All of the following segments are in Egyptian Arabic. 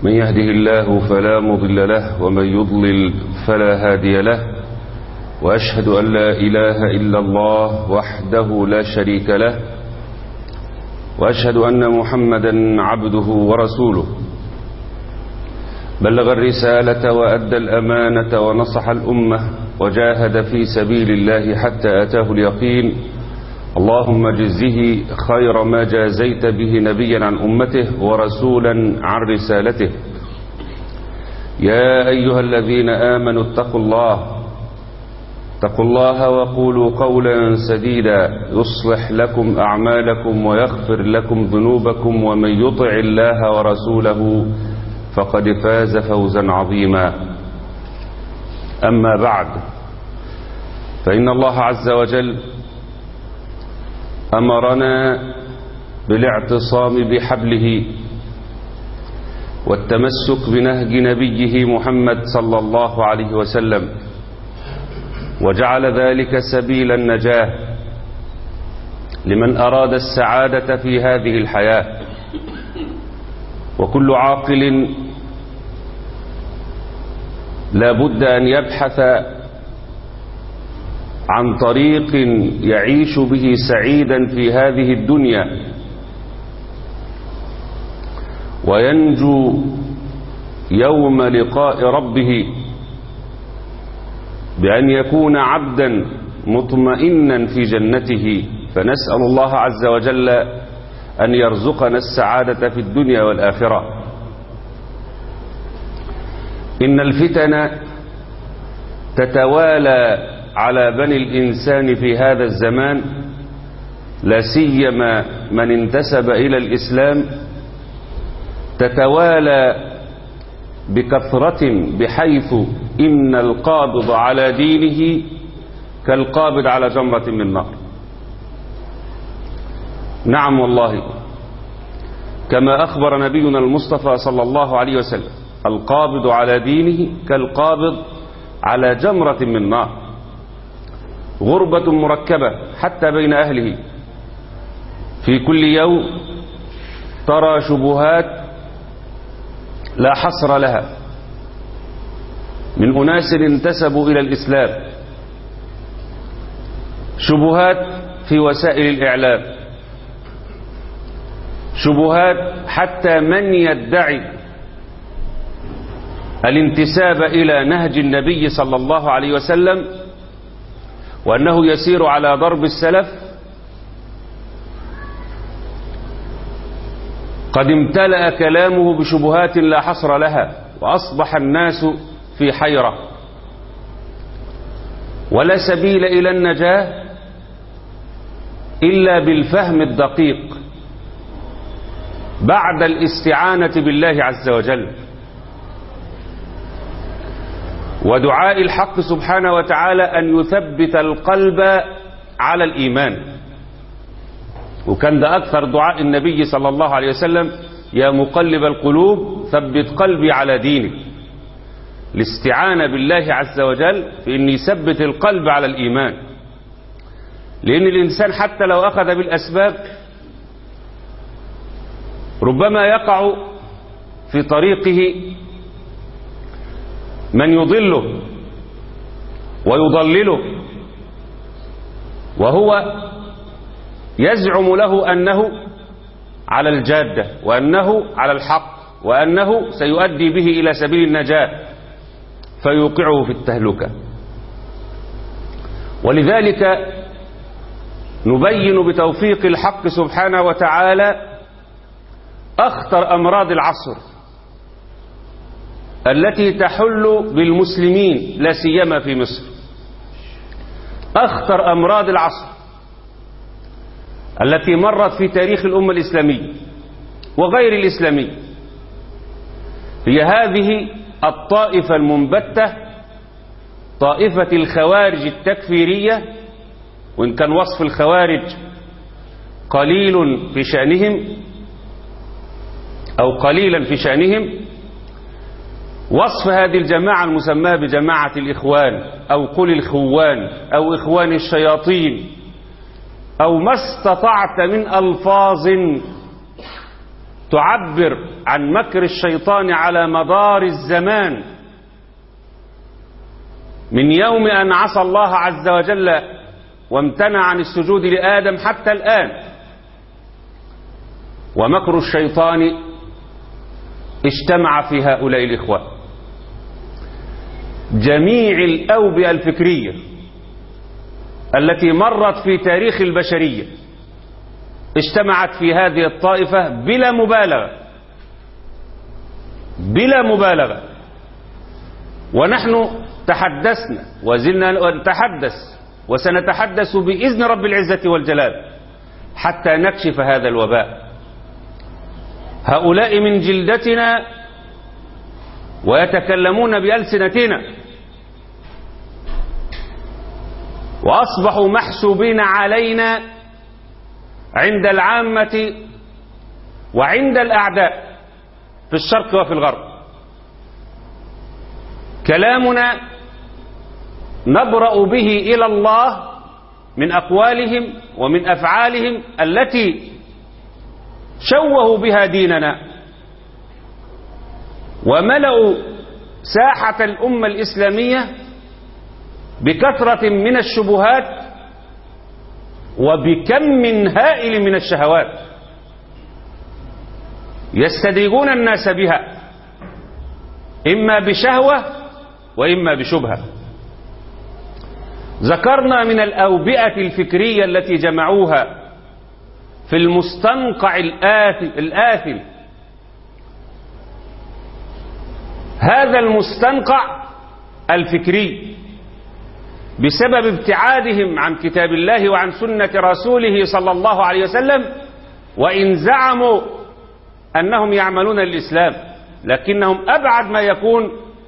من يهده الله فلا مضل له ومن يضلل فلا هادي له وأشهد أن لا إله إلا الله وحده لا شريك له وأشهد أن محمدا عبده ورسوله بلغ الرسالة وأدى الأمانة ونصح الأمة وجاهد في سبيل الله حتى أتاه اليقين اللهم جزه خير ما جازيت به نبيا عن أمته ورسولا عن رسالته يا أيها الذين آمنوا اتقوا الله اتقوا الله وقولوا قولا سديدا يصلح لكم أعمالكم ويغفر لكم ذنوبكم ومن يطع الله ورسوله فقد فاز فوزا عظيما أما بعد فإن الله عز وجل أمرنا بالاعتصام بحبله والتمسك بنهج نبيه محمد صلى الله عليه وسلم وجعل ذلك سبيل النجاة لمن أراد السعادة في هذه الحياة وكل عاقل لا بد أن يبحث عن طريق يعيش به سعيدا في هذه الدنيا وينجو يوم لقاء ربه بأن يكون عبدا مطمئنا في جنته فنسأل الله عز وجل أن يرزقنا السعادة في الدنيا والآخرة إن الفتن تتوالى على بني الإنسان في هذا الزمان لا سيما من انتسب إلى الإسلام تتوالى بكثرة بحيث إن القابض على دينه كالقابض على جمرة من نار نعم والله كما أخبر نبينا المصطفى صلى الله عليه وسلم القابض على دينه كالقابض على جمرة من نار غربة مركبة حتى بين أهله في كل يوم ترى شبهات لا حصر لها من أناس انتسبوا إلى الإسلام شبهات في وسائل الإعلام شبهات حتى من يدعي الانتساب إلى نهج النبي صلى الله عليه وسلم وأنه يسير على ضرب السلف قد امتلأ كلامه بشبهات لا حصر لها وأصبح الناس في حيرة ولا سبيل إلى النجاة إلا بالفهم الدقيق بعد الاستعانة بالله عز وجل ودعاء الحق سبحانه وتعالى أن يثبت القلب على الإيمان وكان ده أكثر دعاء النبي صلى الله عليه وسلم يا مقلب القلوب ثبت قلبي على دينك الاستعانة بالله عز وجل في أن يثبت القلب على الإيمان لأن الإنسان حتى لو أخذ بالأسباب ربما يقع في طريقه من يضله ويضلله وهو يزعم له أنه على الجادة وأنه على الحق وأنه سيؤدي به إلى سبيل النجاة فيوقعه في التهلكة ولذلك نبين بتوفيق الحق سبحانه وتعالى أخطر أمراض العصر التي تحل بالمسلمين لا سيما في مصر أخطر أمراض العصر التي مرت في تاريخ الأمة الإسلامية وغير الإسلامية هي هذه الطائفة المنبتة طائفة الخوارج التكفيرية وإن كان وصف الخوارج قليل في شأنهم أو قليلا في شأنهم وصف هذه الجماعة المسماة بجماعة الإخوان أو قل الخوان أو إخوان الشياطين أو ما استطعت من ألفاظ تعبر عن مكر الشيطان على مدار الزمان من يوم أن عصى الله عز وجل وامتنع عن السجود لآدم حتى الآن ومكر الشيطان اجتمع في هؤلاء الإخوة جميع الأوبئة الفكرية التي مرت في تاريخ البشرية اجتمعت في هذه الطائفة بلا مبالغة بلا مبالغة ونحن تحدثنا وزلنا نتحدث وسنتحدث بإذن رب العزة والجلال حتى نكشف هذا الوباء هؤلاء من جلدتنا ويتكلمون بألسنتنا وأصبحوا محسوبين علينا عند العامة وعند الأعداء في الشرق وفي الغرب كلامنا نبرأ به إلى الله من أقوالهم ومن أفعالهم التي شوهوا بها ديننا وملأوا ساحة الأمة الإسلامية بكثرة من الشبهات وبكم من هائل من الشهوات يستدرجون الناس بها إما بشهوة وإما بشبهة ذكرنا من الأوبئة الفكرية التي جمعوها في المستنقع الآثم, الآثم هذا المستنقع الفكري بسبب ابتعادهم عن كتاب الله وعن سنة رسوله صلى الله عليه وسلم وإن زعموا أنهم يعملون الإسلام لكنهم أبعد ما يكون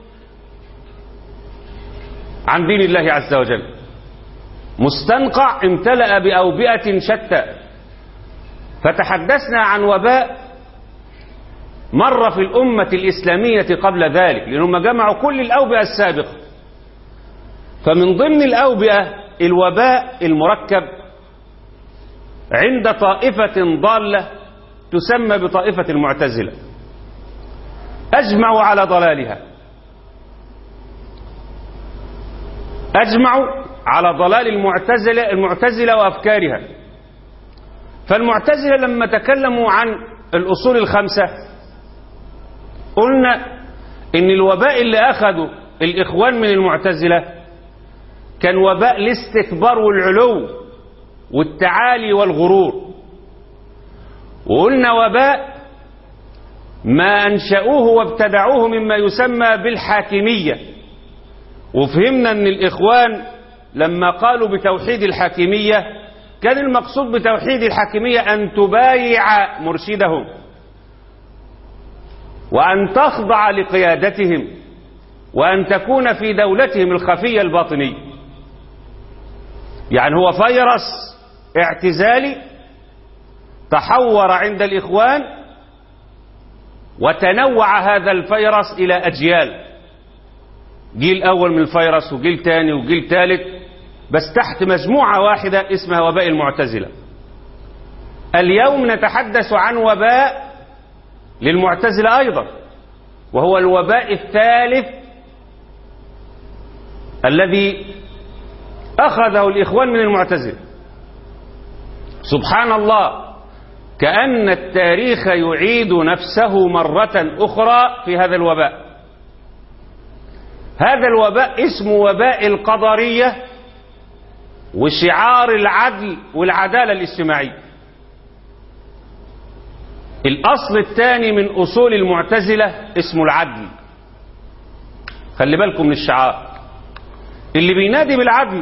عن دين الله عز وجل مستنقع امتلأ بأوبئة شتى فتحدثنا عن وباء مر في الأمة الإسلامية قبل ذلك لأنهم جمعوا كل الأوبئة السابقة فمن ضمن الأوبئة الوباء المركب عند طائفة ضالة تسمى بطائفة المعتزلة أجمعوا على ضلالها أجمعوا على ضلال المعتزلة, المعتزلة وأفكارها فالمعتزلة لما تكلموا عن الأصول الخمسة قلنا إن الوباء اللي أخذوا الإخوان من المعتزلة كان وباء الاستكبار والعلو والتعالي والغرور وقلنا وباء ما أنشأوه وابتدعوه مما يسمى بالحاكمية وفهمنا أن الإخوان لما قالوا بتوحيد الحاكمية كان المقصود بتوحيد الحاكمية أن تبايع مرشدهم وأن تخضع لقيادتهم وأن تكون في دولتهم الخفية الباطنية يعني هو فيروس اعتزالي تحور عند الإخوان وتنوع هذا الفيروس إلى أجيال جيل أول من الفيروس وجيل تاني وجيل ثالث بس تحت مجموعة واحدة اسمها وباء المعتزلة اليوم نتحدث عن وباء للمعتزلة أيضا وهو الوباء الثالث الذي أخذه الإخوان من المعتزلة سبحان الله كأن التاريخ يعيد نفسه مرة أخرى في هذا الوباء هذا الوباء اسمه وباء القدرية وشعار العدل والعدالة الاجتماعية الأصل الثاني من أصول المعتزلة اسمه العدل خلي بالكم من الشعار اللي بينادي بالعدل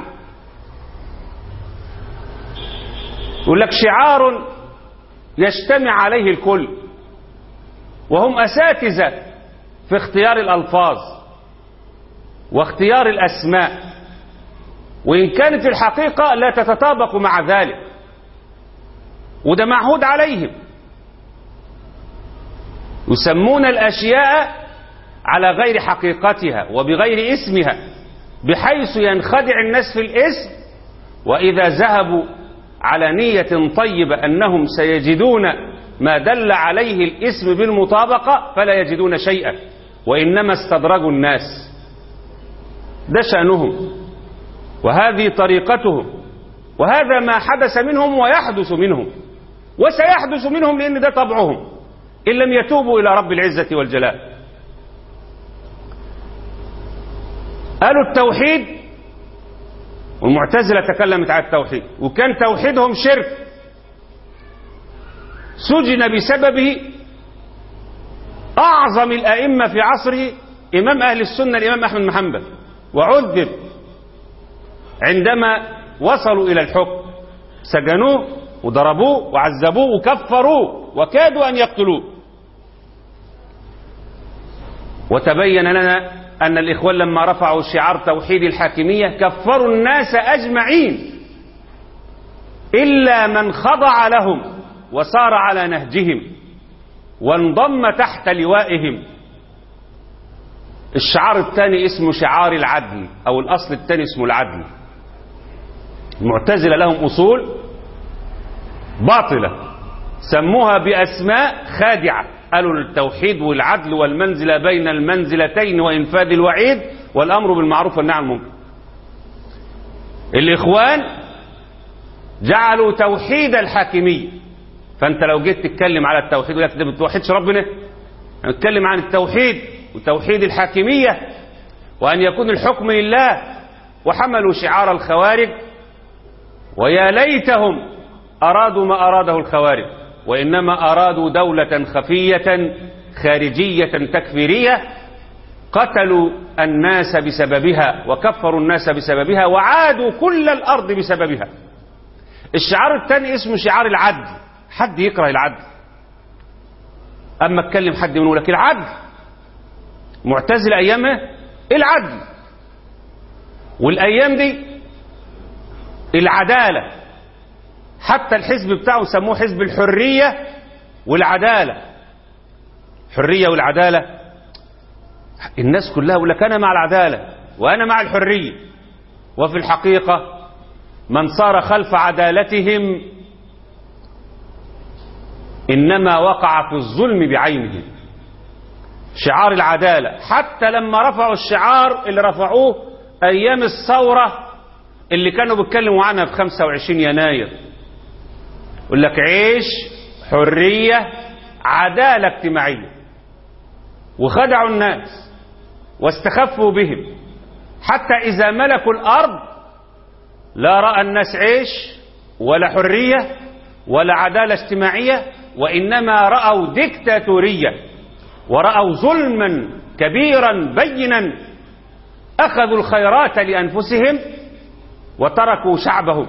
يقول لك شعار يجتمع عليه الكل وهم أساتذة في اختيار الألفاظ واختيار الأسماء وإن كانت الحقيقة لا تتطابق مع ذلك وده معهود عليهم يسمون الأشياء على غير حقيقتها وبغير اسمها بحيث ينخدع الناس في الاسم وإذا ذهبوا على نية طيبة أنهم سيجدون ما دل عليه الاسم بالمطابقة فلا يجدون شيئا وإنما استدرجوا الناس ده شأنهم وهذه طريقتهم وهذا ما حدث منهم ويحدث منهم وسيحدث منهم لأن ده طبعهم إن لم يتوبوا إلى رب العزة والجلال قالوا التوحيد والمعتزلة تكلمت على التوحيد وكان توحيدهم شرك سجن بسببه أعظم الأئمة في عصره إمام أهل السنة الإمام أحمد بن حنبل وعذب عندما وصلوا إلى الحكم سجنوه وضربوه وعذبوه وكفروه وكادوا أن يقتلوه وتبين لنا أن الإخوان لما رفعوا شعار توحيد الحاكمية كفروا الناس أجمعين إلا من خضع لهم وصار على نهجهم وانضم تحت لوائهم الشعار الثاني اسمه شعار العدل أو الأصل الثاني اسمه العدل المعتزلة لهم أصول باطلة سموها بأسماء خادعة قالوا التوحيد والعدل والمنزلة بين المنزلتين وإنفاذ الوعيد والأمر بالمعروف والنهي عن المنكر الإخوان جعلوا توحيد الحاكمية فأنت لو جيت تتكلم على التوحيد يقول لك ده ما بتوحدش ربنا نتكلم عن التوحيد وتوحيد الحاكمية وأن يكون الحكم لله وحملوا شعار الخوارج ويا ليتهم أرادوا ما أراده الخوارج وإنما أرادوا دولة خفية خارجية تكفيرية قتلوا الناس بسببها وكفروا الناس بسببها وعادوا كل الأرض بسببها الشعار الثاني اسمه شعار العدل حد يكره العدل أما اتكلم حد يقول لك العدل معتزل أيامه العدل والأيام دي العدالة حتى الحزب بتاعه سموه حزب الحرية والعدالة حرية والعدالة الناس كلها يقول لك أنا مع العدالة وأنا مع الحرية وفي الحقيقة من صار خلف عدالتهم إنما وقع في الظلم بعينه شعار العدالة حتى لما رفعوا الشعار اللي رفعوه أيام الثورة اللي كانوا بيتكلموا عنها في 25 يناير يقول لك عيش حرية عدالة اجتماعية وخدعوا الناس واستخفوا بهم حتى إذا ملكوا الأرض لا رأى الناس عيش ولا حرية ولا عدالة اجتماعية وإنما رأوا ديكتاتورية ورأوا ظلما كبيرا بينا أخذوا الخيرات لأنفسهم وتركوا شعبهم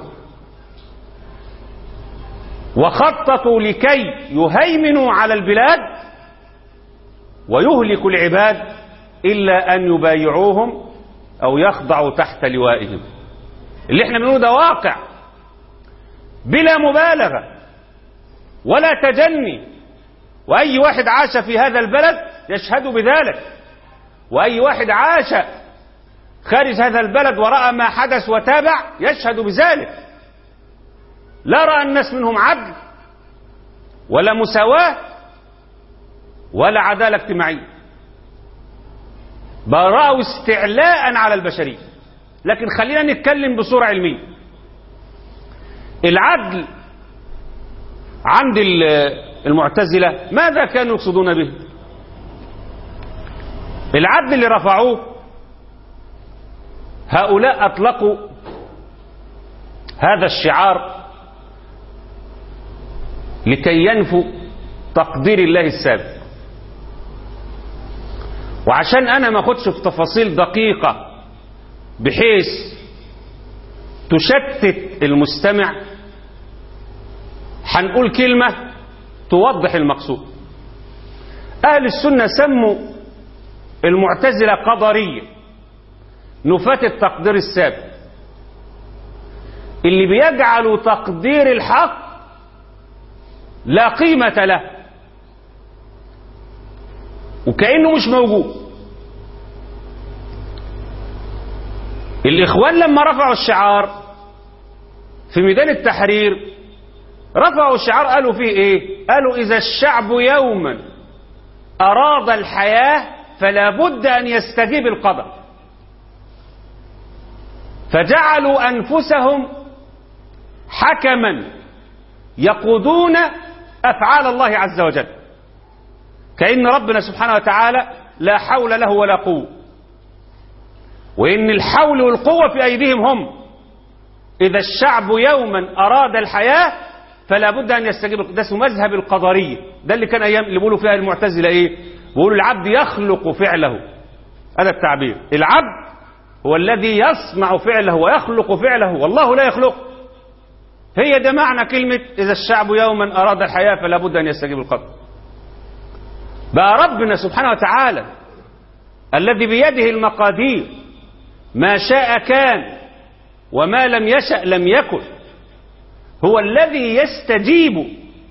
وخططوا لكي يهيمنوا على البلاد ويهلكوا العباد إلا أن يبايعوهم أو يخضعوا تحت لوائهم اللي احنا بنقوله ده واقع بلا مبالغة ولا تجني وأي واحد عاش في هذا البلد يشهد بذلك وأي واحد عاش خارج هذا البلد ورأى ما حدث وتابع يشهد بذلك لا رأى الناس منهم عدل ولا مساواة ولا عدالة اجتماعية بل رأوا استعلاء على البشرية لكن خلينا نتكلم بصورة علمية العدل عند المعتزلة ماذا كانوا يقصدون به العدل اللي رفعوه هؤلاء أطلقوا هذا الشعار لكي ينفوا تقدير الله السابق وعشان أنا ما أخدش في تفاصيل دقيقة بحيث تشتت المستمع هنقول كلمة توضح المقصود أهل السنة سموا المعتزلة قدرية نفاة التقدير السابق اللي بيجعلوا تقدير الحق لا قيمة له وكأنه مش موجود الإخوان لما رفعوا الشعار في ميدان التحرير رفعوا الشعار قالوا فيه إيه قالوا إذا الشعب يوما أراد الحياة فلا بد أن يستجيب القدر فجعلوا أنفسهم حكما يقودون أفعال الله عز وجل كأن ربنا سبحانه وتعالى لا حول له ولا قوة وإن الحول والقوة في أيديهم هم إذا الشعب يوما أراد الحياة فلا بد أن يستجيب ده اسمه مذهب القدرية ده اللي كان أيام اللي بيقولوا فيها المعتزلة إيه بيقولوا العبد يخلق فعله هذا التعبير العبد هو الذي يصنع فعله ويخلق فعله والله لا يخلق هي ده معنى كلمة إذا الشعب يوما أراد الحياة فلا بد أن يستجيب القدر بقى ربنا سبحانه وتعالى الذي بيده المقادير ما شاء كان وما لم يشأ لم يكن هو الذي يستجيب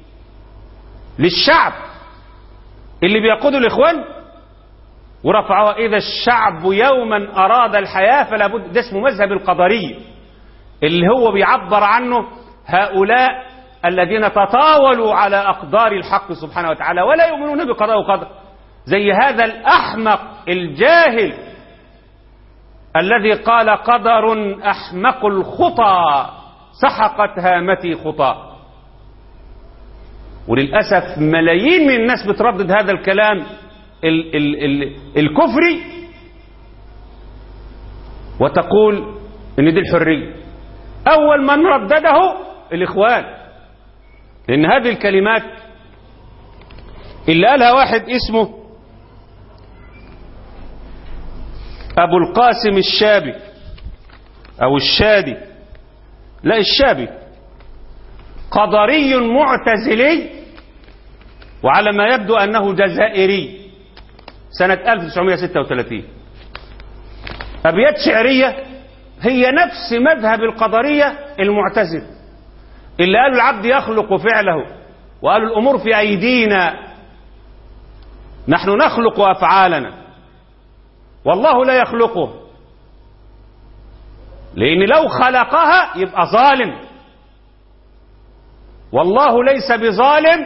للشعب اللي بيقوده الإخوان ورفعوها إذا الشعب يوما أراد الحياة فلا بد ده اسمه مذهب القدرية اللي هو بيعبر عنه هؤلاء الذين تطاولوا على أقدار الحق سبحانه وتعالى ولا يؤمنون بقضاء وقدر زي هذا الأحمق الجاهل الذي قال قدر أحمق الخطى سحقت هامتي خطى وللأسف ملايين من الناس بتردد هذا الكلام ال ال ال الكفري وتقول ان دي الحرية اول من ردده الاخوان لان هذه الكلمات اللي قالها واحد اسمه ابو القاسم الشابي او الشادي لا الشابي قدري معتزلي وعلى ما يبدو انه جزائري سنة 1936 أبيات شعرية هي نفس مذهب القدرية المعتزل اللي قالوا العبد يخلق فعله وقالوا الأمور في أيدينا نحن نخلق أفعالنا والله لا يخلقه لأن لو خلقها يبقى ظالم والله ليس بظالم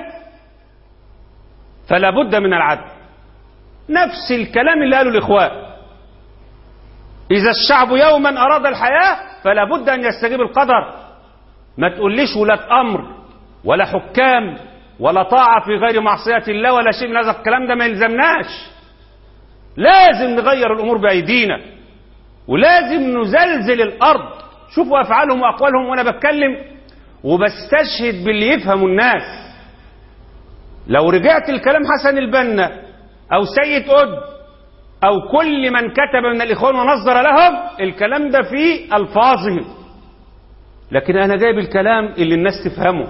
فلا بد من العدل نفس الكلام اللي قاله الإخوان إذا الشعب يوما أراد الحياة فلا بد أن يستجيب القدر ما تقوليش ولاة أمر ولا حكام ولا طاعة في غير معصية الله ولا شيء من هذا الكلام ده ما يلزمناش لازم نغير الأمور بأيدينا ولازم نزلزل الأرض شوفوا أفعالهم وأقوالهم وأنا بتكلم وبستشهد باللي يفهموا الناس لو رجعت الكلام حسن البنا أو سيد قد أو كل من كتب من الإخوان ونظر لهم الكلام ده في ألفاظهم لكن أنا جايب الكلام اللي الناس تفهمه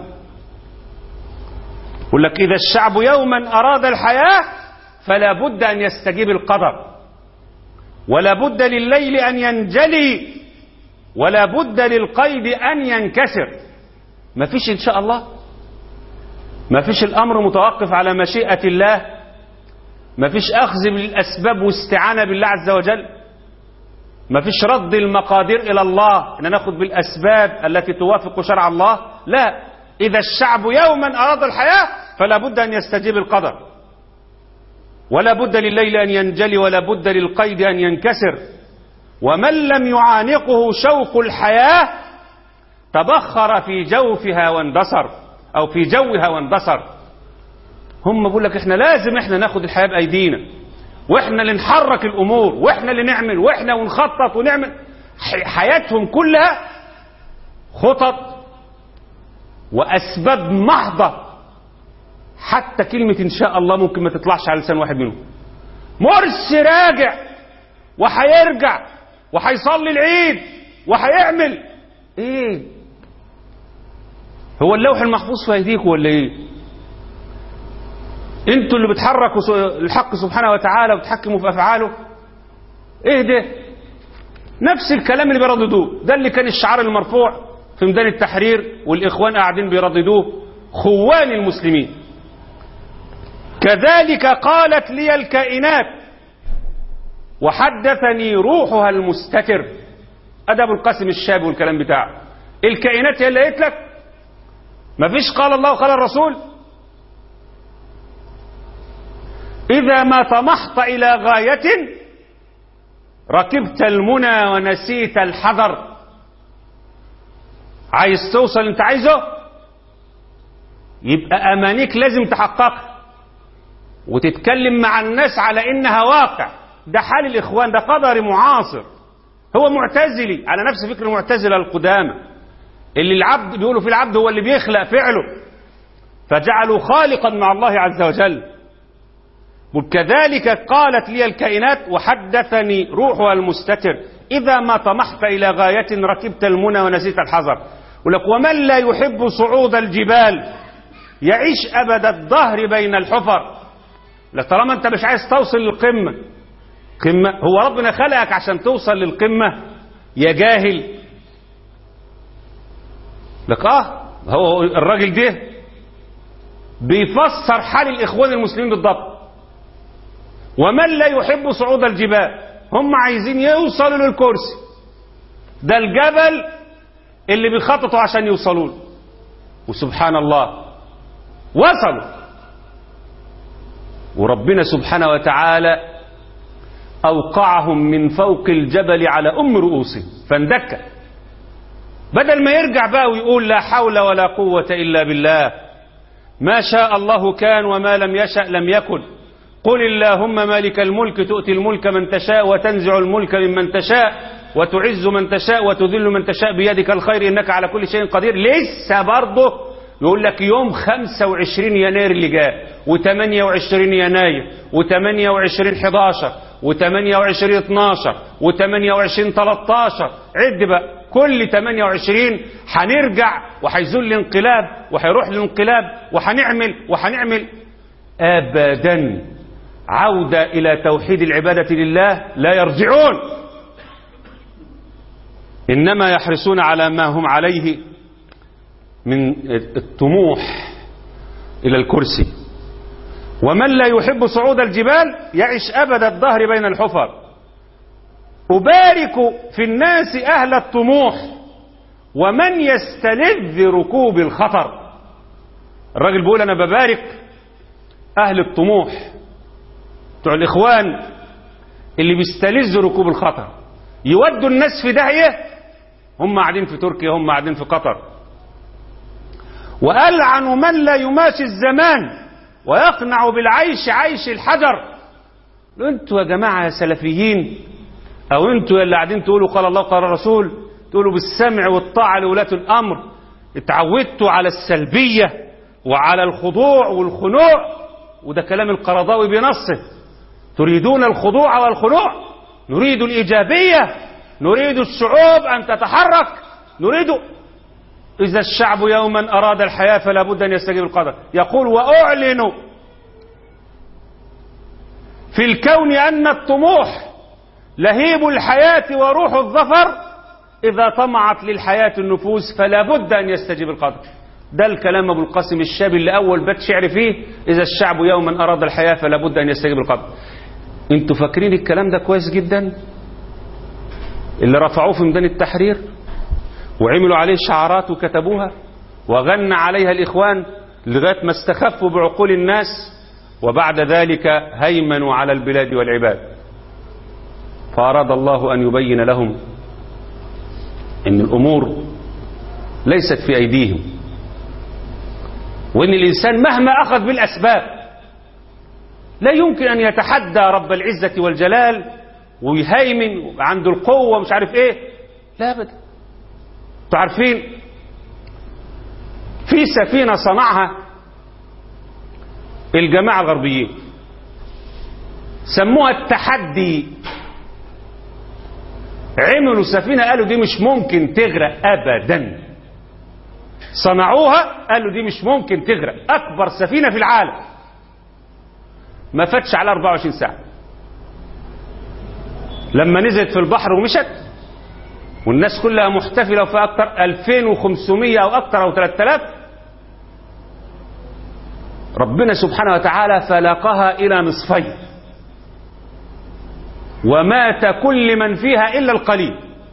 يقول لك إذا الشعب يوما أراد الحياة فلا بد أن يستجيب القدر ولا بد لليل أن ينجلي ولا بد للقيد أن ينكسر ما فيش إن شاء الله ما فيش الأمر متوقف على مشيئة الله ما فيش أخذ بالأسباب واستعانة بالله عز وجل ما فيش رد المقادير إلى الله أن نأخذ بالأسباب التي توافق شرع الله لا إذا الشعب يوما أراد الحياة فلا بد أن يستجيب القدر ولا بد لليل أن ينجلي ولا بد للقيد أن ينكسر ومن لم يعانقه شوق الحياة تبخر في جوفها واندثر أو في جوها واندثر هم بيقول لك احنا لازم احنا ناخد الحياة بأيدينا واحنا اللي نحرك الأمور واحنا اللي نعمل واحنا ونخطط ونعمل حياتهم كلها خطط وأسباب محضة حتى كلمة إن شاء الله ممكن ما تطلعش على لسان واحد منهم مرسي راجع وهيرجع وهيصلي العيد وهيعمل ايه هو اللوح المحفوظ في ايديكم ولا ايه انتوا اللي بتحركوا الحق سبحانه وتعالى وبتحكموا في افعاله ايه ده نفس الكلام اللي بيرددوه ده اللي كان الشعار المرفوع في ميدان التحرير والاخوان قاعدين بيرددوه خوان المسلمين كذلك قالت لي الكائنات وحدثني روحها المستتر أدب القاسم الشاب والكلام بتاعه الكائنات هي اللي قالت لك مفيش قال الله وقال الرسول إذا ما طمحت إلى غاية ركبت المنى ونسيت الحذر عايز توصل انت عايزه يبقى أمانيك لازم تحققها وتتكلم مع الناس على إنها واقع ده حال الإخوان ده قدر معاصر هو معتزلي على نفس فكر المعتزلة القدامى اللي العبد بيقولوا في العبد هو اللي بيخلق فعله فجعلوا خالقا مع الله عز وجل وكذلك قالت لي الكائنات وحدثني روحها المستتر إذا ما طمحت إلى غاية ركبت المنى ونسيت الحذر ولك ومن لا يحب صعود الجبال يعيش أبد الدهر بين الحفر طالما أنت مش عايز توصل للقمة قمة هو ربنا خلقك عشان توصل للقمة يا جاهل لك اه هو الراجل ده بيفسر حال الإخوان المسلمين بالضبط ومن لا يحب صعود الجبال هم عايزين يوصلوا للكرسي ده الجبل اللي بيخططوا عشان يوصلوا له وسبحان الله وصلوا وربنا سبحانه وتعالى أوقعهم من فوق الجبل على أم رؤوسهم فاندك بدل ما يرجع بقى ويقول لا حول ولا قوة إلا بالله ما شاء الله كان وما لم يشأ لم يكن قل اللهم مالك الملك تؤتي الملك من تشاء وتنزع الملك ممن تشاء وتعز من تشاء وتذل من تشاء بيدك الخير إنك على كل شيء قدير لسه برضه يقول لك يوم 25 يناير اللي جاء و28 يناير و28 11 و28 12 و28 13 عد بقى كل 28 هنرجع وهيزول الانقلاب وهيروح الانقلاب وهنعمل وهنعمل ابدا عودة إلى توحيد العبادة لله لا يرجعون إنما يحرصون على ما هم عليه من الطموح إلى الكرسي ومن لا يحب صعود الجبال يعيش أبد الظهر بين الحفر أبارك في الناس أهل الطموح ومن يستلذ ركوب الخطر الراجل بيقول أنا ببارك أهل الطموح بتوع الإخوان اللي بيستلذوا ركوب الخطر يودوا الناس في داهية هم قاعدين في تركيا هم قاعدين في قطر وألعن من لا يماشي الزمان ويقنع بالعيش عيش الحجر انتوا يا جماعة يا سلفيين او انتوا اللي قاعدين تقولوا قال الله قال الرسول تقولوا بالسمع والطاعة لولاة الامر اتعودتوا على السلبية وعلى الخضوع والخنوع وده كلام القرضاوي بنصه تريدون الخضوع والخنوع نريد الإيجابية نريد الشعوب أن تتحرك نريد إذا الشعب يوما أراد الحياة فلا بد أن يستجيب القدر يقول وأعلن في الكون أن الطموح لهيب الحياة وروح الظفر إذا طمعت للحياة النفوس فلا بد أن يستجيب القدر ده الكلام أبو القاسم الشابي اللي أول بيت شعر فيه إذا الشعب يوما أراد الحياة فلا بد أن يستجيب القدر انتوا فاكرين الكلام ده كويس جدا اللي رفعوه في ميدان التحرير وعملوا عليه شعارات وكتبوها وغنى عليها الإخوان لغاية ما استخفوا بعقول الناس وبعد ذلك هيمنوا على البلاد والعباد فأراد الله أن يبين لهم أن الأمور ليست في أيديهم وأن الإنسان مهما أخذ بالأسباب لا يمكن أن يتحدى رب العزة والجلال ويهيمن عنده القوة مش عارف إيه لا أبدا تعرفين في سفينة صنعها الجماعة الغربيين سموها التحدي عملوا سفينة قالوا دي مش ممكن تغرق أبدا صنعوها قالوا دي مش ممكن تغرق أكبر سفينة في العالم ما فاتش على 24 ساعة لما نزلت في البحر ومشت والناس كلها محتفلة وفي أكثر 2500 أو أكثر أو 3000 ربنا سبحانه وتعالى فلقها إلى نصفين ومات كل من فيها إلا القليل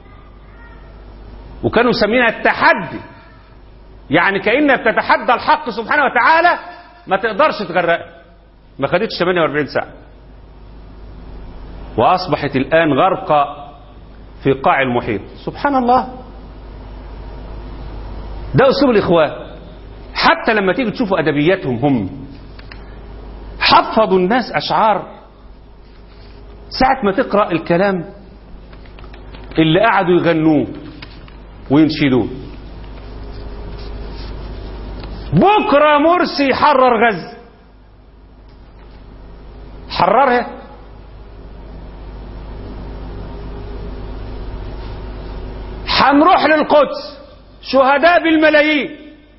وكانوا يسمينها التحدي يعني كأنها بتتحدى الحق سبحانه وتعالى ما تقدرش تغرقها ما خدتش 48 ساعة وأصبحت الآن غرقة في قاع المحيط سبحان الله ده أسلوب الإخوان حتى لما تيجي تشوفوا أدبياتهم هم حفظوا الناس أشعار ساعة ما تقرأ الكلام اللي قعدوا يغنوه وينشدوه بكرة مرسي يحرر غزة حررها هنروح للقدس شهداء بالملايين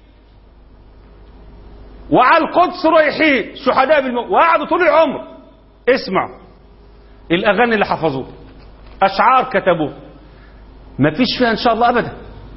وعلى القدس رايحين شهداء بالملايين وقعدوا طول العمر اسمعوا الاغاني اللي حفظوها اشعار كتبوها ما فيش فيها ان شاء الله ابدا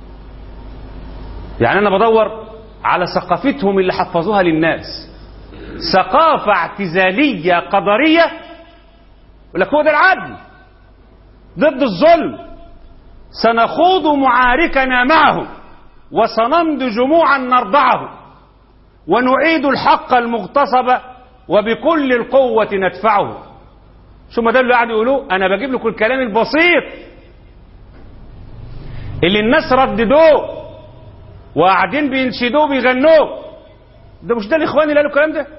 يعني انا بدور على ثقافتهم اللي حفظوها للناس ثقافة اعتزالية قدرية يقول لك هو ده العدل ضد الظلم سنخوض معاركنا معهم وسنمضي جموعا نرضعه ونعيد الحق المغتصب وبكل القوة ندفعه شو ما ده اللي قاعد يقولوه انا بجيب لكم الكلام البسيط اللي الناس رددوه وقاعدين بينشدوه بيغنوه ده مش ده الاخوان اللي قالوا الكلام ده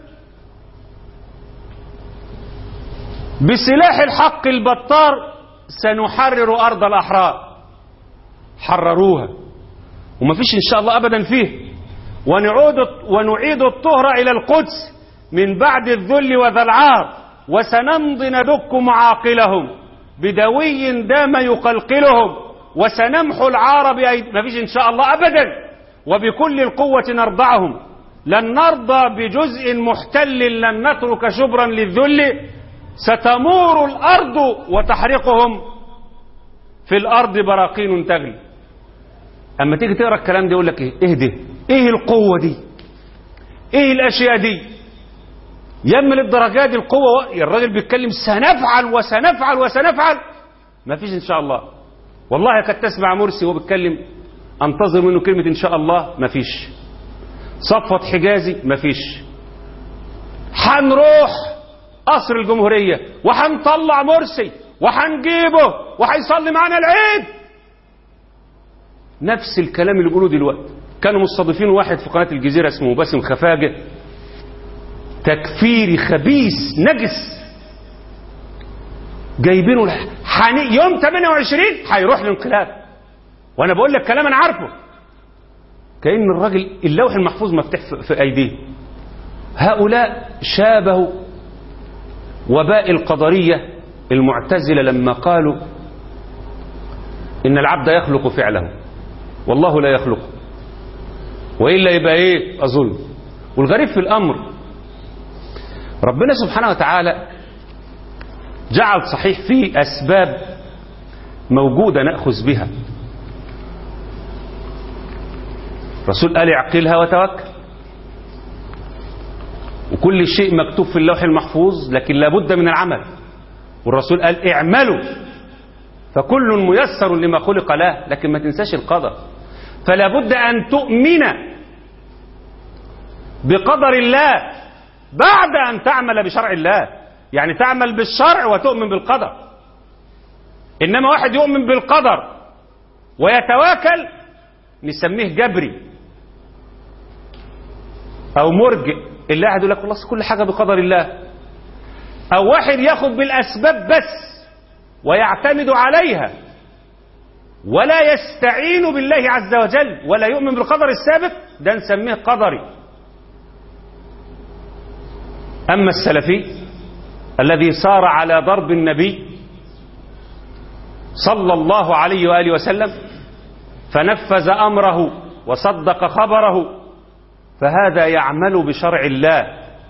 بسلاح الحق البطار سنحرر ارض الاحرار حرروها ومفيش ان شاء الله ابدا فيه ونعود ونعيد الطهر الى القدس من بعد الذل وذا العار وسنمضي ندك معاقلهم بدوي دام يقلقلهم وسنمحو العار بأيد مفيش إن شاء الله أبدا وبكل القوة نرضعهم لن نرضى بجزء محتل لن نترك شبرا للذل ستمور الأرض وتحرقهم في الأرض براقين تغلي أما تيجي تقرأ الكلام ده يقول لك إيه اهدي إيه القوة دي إيه الأشياء دي يم للدرجات دي القوة الراجل بيتكلم سنفعل وسنفعل وسنفعل ما فيش إن شاء الله والله قد تسمع مرسي وهو بيتكلم انتظر منه كلمة إن شاء الله ما فيش صفوة حجازي ما فيش هنروح قصر الجمهورية وهنطلع مرسي وهنجيبه وهيصلي معانا العيد نفس الكلام اللي بيقولوه دلوقتي كانوا مستضيفين واحد في قناة الجزيرة اسمه باسم خفاجة تكفيري خبيث نجس جايبينه حني يوم 28 هيروح الانقلاب وانا بقول لك كلام انا عارفه كأن الراجل اللوح المحفوظ مفتوح في ايديه هؤلاء شابهوا وباء القدرية المعتزلة لما قالوا إن العبد يخلق فعله والله لا يخلقه وإلا يبقى إيه أظن والغريب في الأمر ربنا سبحانه وتعالى جعل صحيح فيه أسباب موجودة نأخذ بها الرسول قال اعقلها وتوكل وكل شيء مكتوب في اللوح المحفوظ لكن لابد من العمل والرسول قال اعملوا فكل ميسر لما خلق له لكن ما تنساش القدر فلا بد أن تؤمن بقدر الله بعد أن تعمل بشرع الله يعني تعمل بالشرع وتؤمن بالقدر إنما واحد يؤمن بالقدر ويتواكل نسميه جبري أو مرجئ اللي قاعد يقول لك خلاص كل حاجة بقدر الله أو واحد ياخد بالأسباب بس ويعتمد عليها ولا يستعين بالله عز وجل ولا يؤمن بالقدر السابق ده نسميه قدري أما السلفي الذي صار على ضرب النبي صلى الله عليه وآله وسلم فنفذ أمره وصدق خبره فهذا يعمل بشرع الله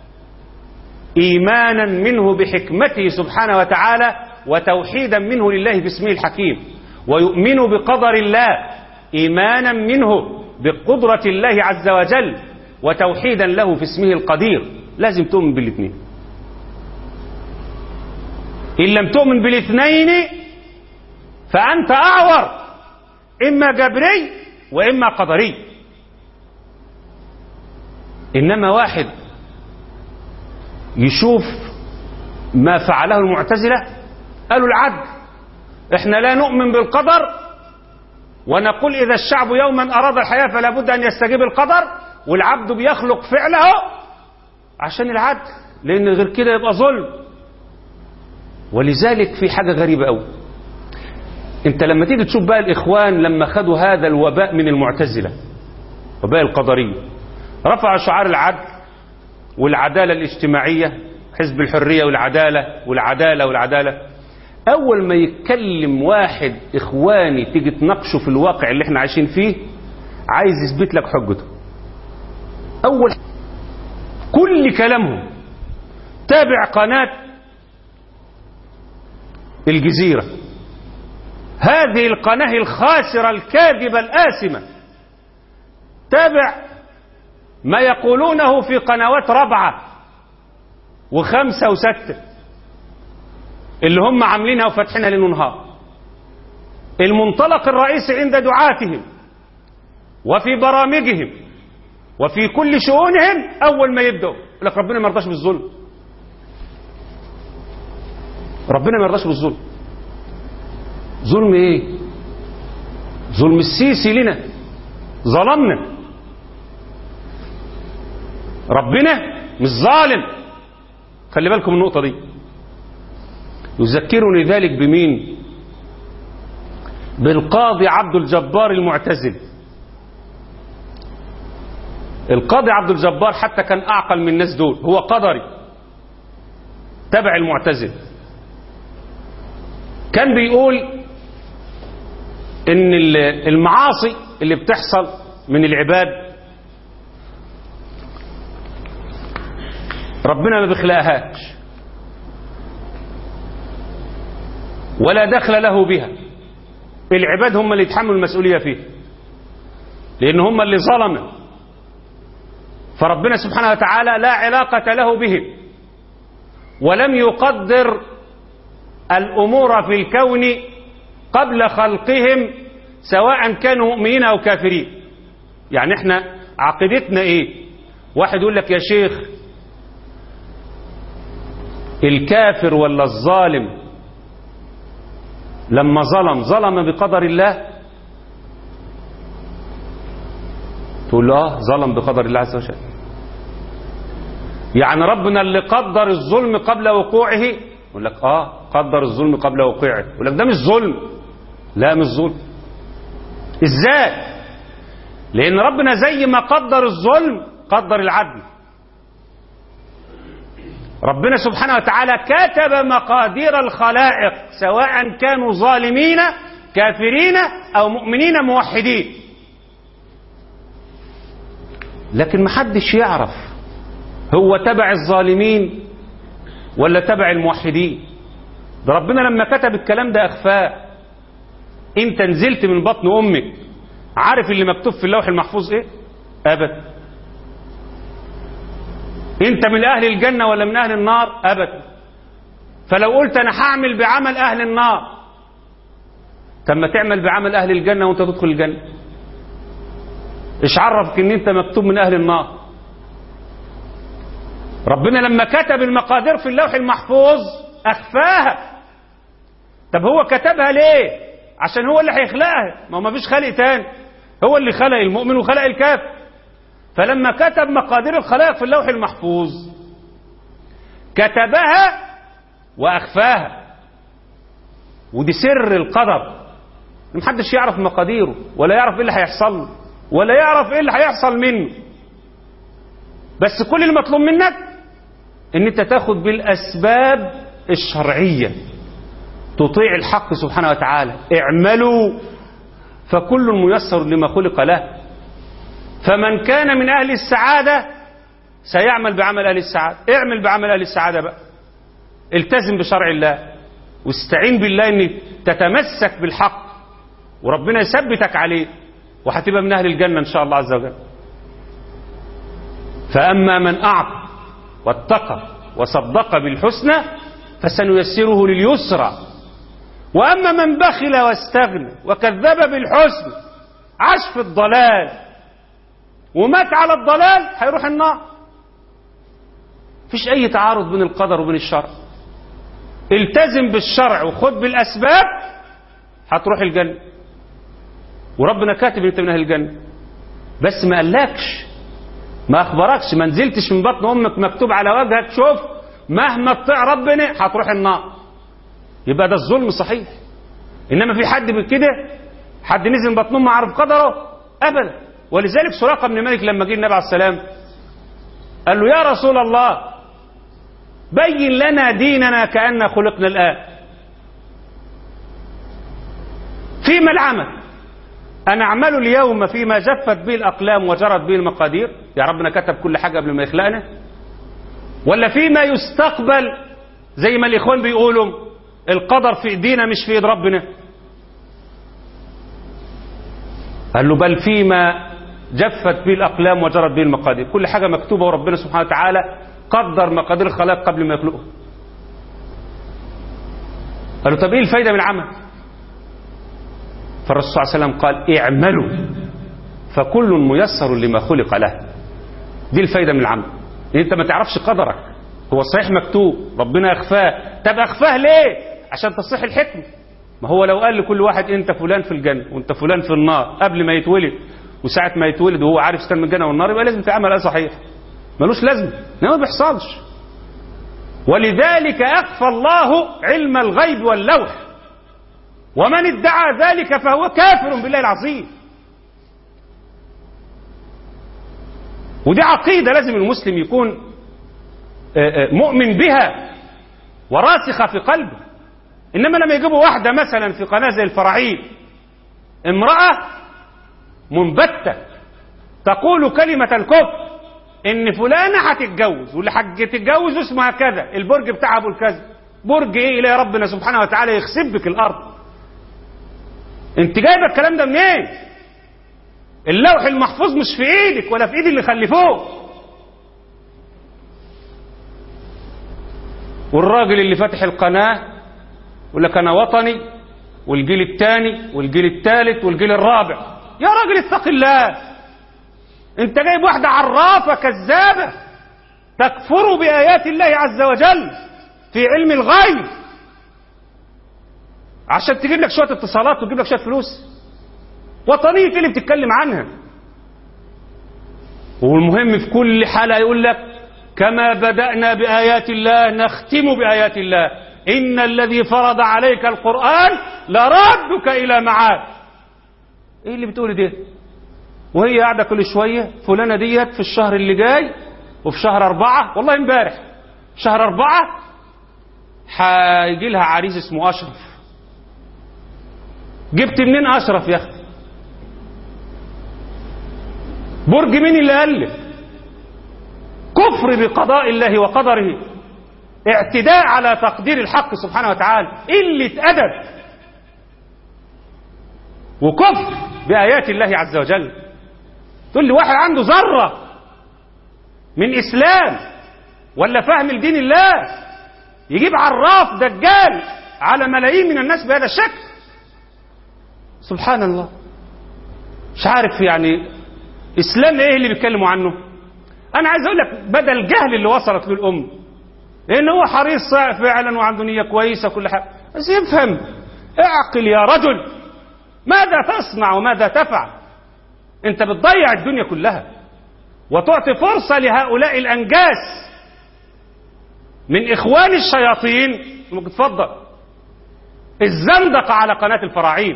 إيمانا منه بحكمته سبحانه وتعالى وتوحيدا منه لله باسمه الحكيم ويؤمن بقدر الله إيمانا منه بقدرة الله عز وجل وتوحيدا له في اسمه القدير لازم تؤمن بالاثنين إن لم تؤمن بالاثنين فأنت أعور إما جبري وإما قدري إنما واحد يشوف ما فعله المعتزلة قالوا العدل احنا لا نؤمن بالقدر ونقول إذا الشعب يوما أراد الحياة فلا بد أن يستجيب القدر والعبد بيخلق فعله عشان العدل لأن غير كده يبقى ظلم ولذلك في حاجة غريبة قوي انت لما تيجي تشوف بقى الإخوان لما خدوا هذا الوباء من المعتزلة وباء القدرية رفعوا شعار العدل والعدالة الاجتماعية حزب الحرية والعدالة والعدالة والعدالة أول ما يتكلم واحد إخواني تيجي تناقشه في الواقع اللي احنا عايشين فيه عايز يثبت لك حجته أول كل كلامهم تابع قناة الجزيرة هذه القناة الخاسرة الكاذبة الآسمة تابع ما يقولونه في قنوات رابعة وخمسة وستة اللي هم عاملينها وفاتحينها ليل ونهار المنطلق الرئيسي عند دعاتهم وفي برامجهم وفي كل شؤونهم اول ما يبداوا يقول لك ربنا ما يرضاش بالظلم ربنا ما يرضاش بالظلم ظلم ايه ظلم السيسي لنا ظلمنا ربنا مش ظالم خلي بالكم من النقطه دي يذكرني ذلك بمين بالقاضي عبد الجبار المعتزلي القاضي عبد الجبار حتى كان أعقل من الناس دول هو قدري تبع المعتزل كان بيقول ان المعاصي اللي بتحصل من العباد ربنا ما بيخلقهاش ولا دخل له بها العباد هم اللي يتحملوا المسؤولية فيها لأن هم اللي ظلموا فربنا سبحانه وتعالى لا علاقة له بهم ولم يقدر الأمور في الكون قبل خلقهم سواء كانوا مؤمنين أو كافرين يعني احنا عقيدتنا ايه واحد يقول لك يا شيخ الكافر ولا الظالم لما ظلم ظلم بقدر الله تقول له اه ظلم بقدر الله عز وجل يعني ربنا اللي قدر الظلم قبل وقوعه يقول لك اه قدر الظلم قبل وقوعه يقول لك ده مش ظلم لا مش ظلم ازاي لان ربنا زي ما قدر الظلم قدر العدل ربنا سبحانه وتعالى كتب مقادير الخلائق سواء كانوا ظالمين كافرين او مؤمنين موحدين لكن محدش يعرف هو تبع الظالمين ولا تبع الموحدين ده ربنا لما كتب الكلام ده اخفاه انت نزلت من بطن امك عارف اللي مكتوب في اللوح المحفوظ ايه ابدا انت من اهل الجنه ولا من اهل النار ابدا فلو قلت انا هعمل بعمل اهل النار طب ما تعمل بعمل اهل الجنه وانت تدخل الجنه ايش عرفك ان انت مكتوب من اهل النار ربنا لما كتب المقادير في اللوح المحفوظ اخفاها طب هو كتبها ليه عشان هو اللي هيخلقها ما هو مفيش خلق تاني هو اللي خلق المؤمن وخلق الكافر فلما كتب مقادير الخلائق في اللوح المحفوظ كتبها واخفاها ودي سر القدر محدش يعرف مقاديره ولا يعرف ايه اللي هيحصل له ولا يعرف ايه اللي هيحصل منه بس كل المطلوب منك ان انت تاخد بالاسباب الشرعيه تطيع الحق سبحانه وتعالى اعملوا فكل ميسر لما خلق له فمن كان من اهل السعاده سيعمل بعمل اهل السعاده اعمل بعمل اهل السعاده بقى التزم بشرع الله واستعين بالله ان تتمسك بالحق وربنا يثبتك عليه وهتبقى من اهل الجنه ان شاء الله عز وجل فاما من اعطى واتقى وصدق بالحسنى فسنيسره لليسرى واما من بخل واستغنى وكذب بالحسن عاش في الضلال ومات على الضلال هيروح النار فيش أي تعارض بين القدر وبين الشرع التزم بالشرع وخد بالأسباب هتروح الجنة وربنا كاتب انت من اهل الجنة بس ما قالكش ما اخبركش ما نزلتش من بطن امك مكتوب على وجهك شوف مهما تطيع ربنا هتروح النار يبقى ده الظلم صحيح انما في حد كده حد نزل من بطن امه عارف قدره ابدا ولذلك سراقه بن مالك لما جه النبي عليه السلام قال له يا رسول الله بين لنا ديننا كأن خلقنا الآن فيما العمل أن أعمل اليوم فيما جفت به الأقلام وجرت به المقادير يا ربنا كتب كل حاجة قبل ما يخلقنا ولا فيما يستقبل زي ما الإخوان بيقولوا القدر في إيدينا مش في إيد ربنا قال له بل فيما جفت به الأقلام وجرت به المقادير كل حاجة مكتوبة وربنا سبحانه وتعالى قدر مقادير الخلائق قبل ما يخلقه قال له طب ايه الفايدة من العمل فالرسول صلى الله عليه وسلم قال اعملوا فكل ميسر لما خلق له دي الفايدة من العمل إن انت ما تعرفش قدرك هو صحيح مكتوب ربنا اخفاه طب اخفاه ليه عشان تصح الحكمة ما هو لو قال لكل واحد انت فلان في الجنة وانت فلان في النار قبل ما يتولد وساعة ما يتولد وهو عارف كان من الجنة والنار يبقى لازم تعمل ايه صحيح ملوش لازمة انما ما بيحصلش ولذلك اخفى الله علم الغيب واللوح ومن ادعى ذلك فهو كافر بالله العظيم ودي عقيدة لازم المسلم يكون مؤمن بها وراسخة في قلبه إنما لما يجيبوا واحدة مثلا في قناة زي الفراعين امرأة منبتة تقول كلمة الكفر إن فلانة هتتجوز واللي هتتجوز اسمها كذا البرج بتاعها أبو الكذا برج إيه إلى ربنا سبحانه وتعالى يخسب بك الأرض أنت جايبة الكلام ده منين؟ إيه؟ اللوح المحفوظ مش في ايدك ولا في ايد اللي خلفوه والراجل اللي فاتح القناة يقول لك انا وطني والجيل الثاني والجيل الثالث والجيل الرابع يا راجل اتق الله انت جايب واحدة عرافة كذابة تكفر بآيات الله عز وجل في علم الغيب عشان تجيب لك شوية اتصالات وتجيب لك شوية فلوس وطنية اللي بتتكلم عنها والمهم في كل حالة يقول لك كما بدأنا بآيات الله نختم بآيات الله إن الذي فرض عليك القرآن لردك إلى معاد إيه اللي بتقول ده وهي قاعدة كل شوية فلانة ديت في الشهر اللي جاي وفي شهر أربعة والله امبارح شهر أربعة هيجي لها عريس اسمه أشرف جبت منين أشرف يا أخي برج مين اللي ألف كفر بقضاء الله وقدره اعتداء على تقدير الحق سبحانه وتعالى قلة أدب وكفر بآيات الله عز وجل تقول لي واحد عنده ذرة من إسلام ولا فهم لدين الله يجيب عراف دجال على ملايين من الناس بهذا الشكل سبحان الله مش عارف يعني اسلام ايه اللي بيتكلموا عنه انا عايز اقول لك بدل الجهل اللي وصلت له الام لان هو حريص فعلا وعنده نيه كويسه كل حاجه بس يفهم اعقل يا رجل ماذا تصنع وماذا تفعل انت بتضيع الدنيا كلها وتعطي فرصه لهؤلاء الانجاس من اخوان الشياطين ممكن تفضل الزندقه على قناه الفراعين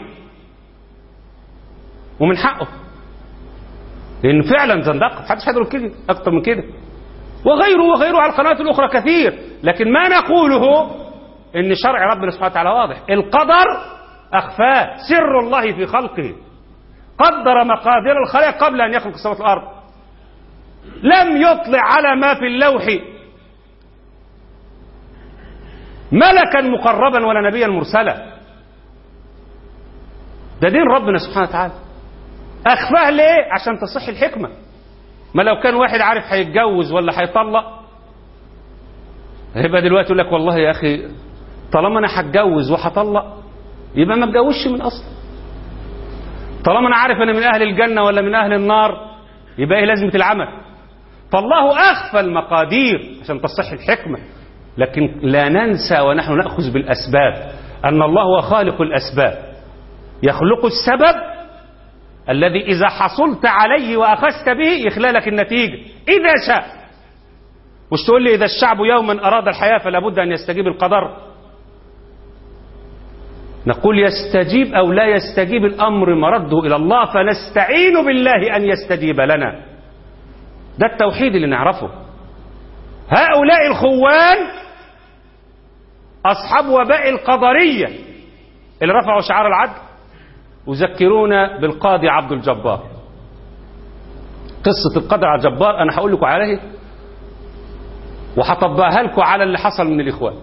ومن حقه لأن فعلا زندقة محدش هيقدر كده أكتر من كده وغيره وغيره على القنوات الأخرى كثير لكن ما نقوله إن شرع ربنا سبحانه وتعالى واضح القدر أخفاه سر الله في خلقه قدر مقادير الخلق قبل أن يخلق السماوات والأرض لم يطلع على ما في اللوح ملكا مقربا ولا نبيا مرسلا ده دين ربنا سبحانه وتعالى اخفاه ليه عشان تصح الحكمه ما لو كان واحد عارف هيتجوز ولا هيطلق هيبقى دلوقتي يقول لك والله يا اخي طالما انا هتجوز وهطلق يبقى ما اتجوزش من اصل طالما انا عارف انا من اهل الجنه ولا من اهل النار يبقى ايه لازمه العمل فالله أخفى المقادير عشان تصح الحكمة لكن لا ننسى ونحن نأخذ بالأسباب أن الله هو خالق الأسباب يخلق السبب الذي إذا حصلت عليه وأخذت به يخلق لك النتيجة إذا شاء مش تقول لي إذا الشعب يوما أراد الحياة فلا بد أن يستجيب القدر نقول يستجيب أو لا يستجيب الأمر مرده إلى الله فنستعين بالله أن يستجيب لنا ده التوحيد اللي نعرفه هؤلاء الخوان أصحاب وباء القدرية اللي رفعوا شعار العدل يذكرونا بالقاضي عبد الجبار قصة القدر على الجبار أنا هقول لكم عليه وهطبقها لكم على اللي حصل من الإخوان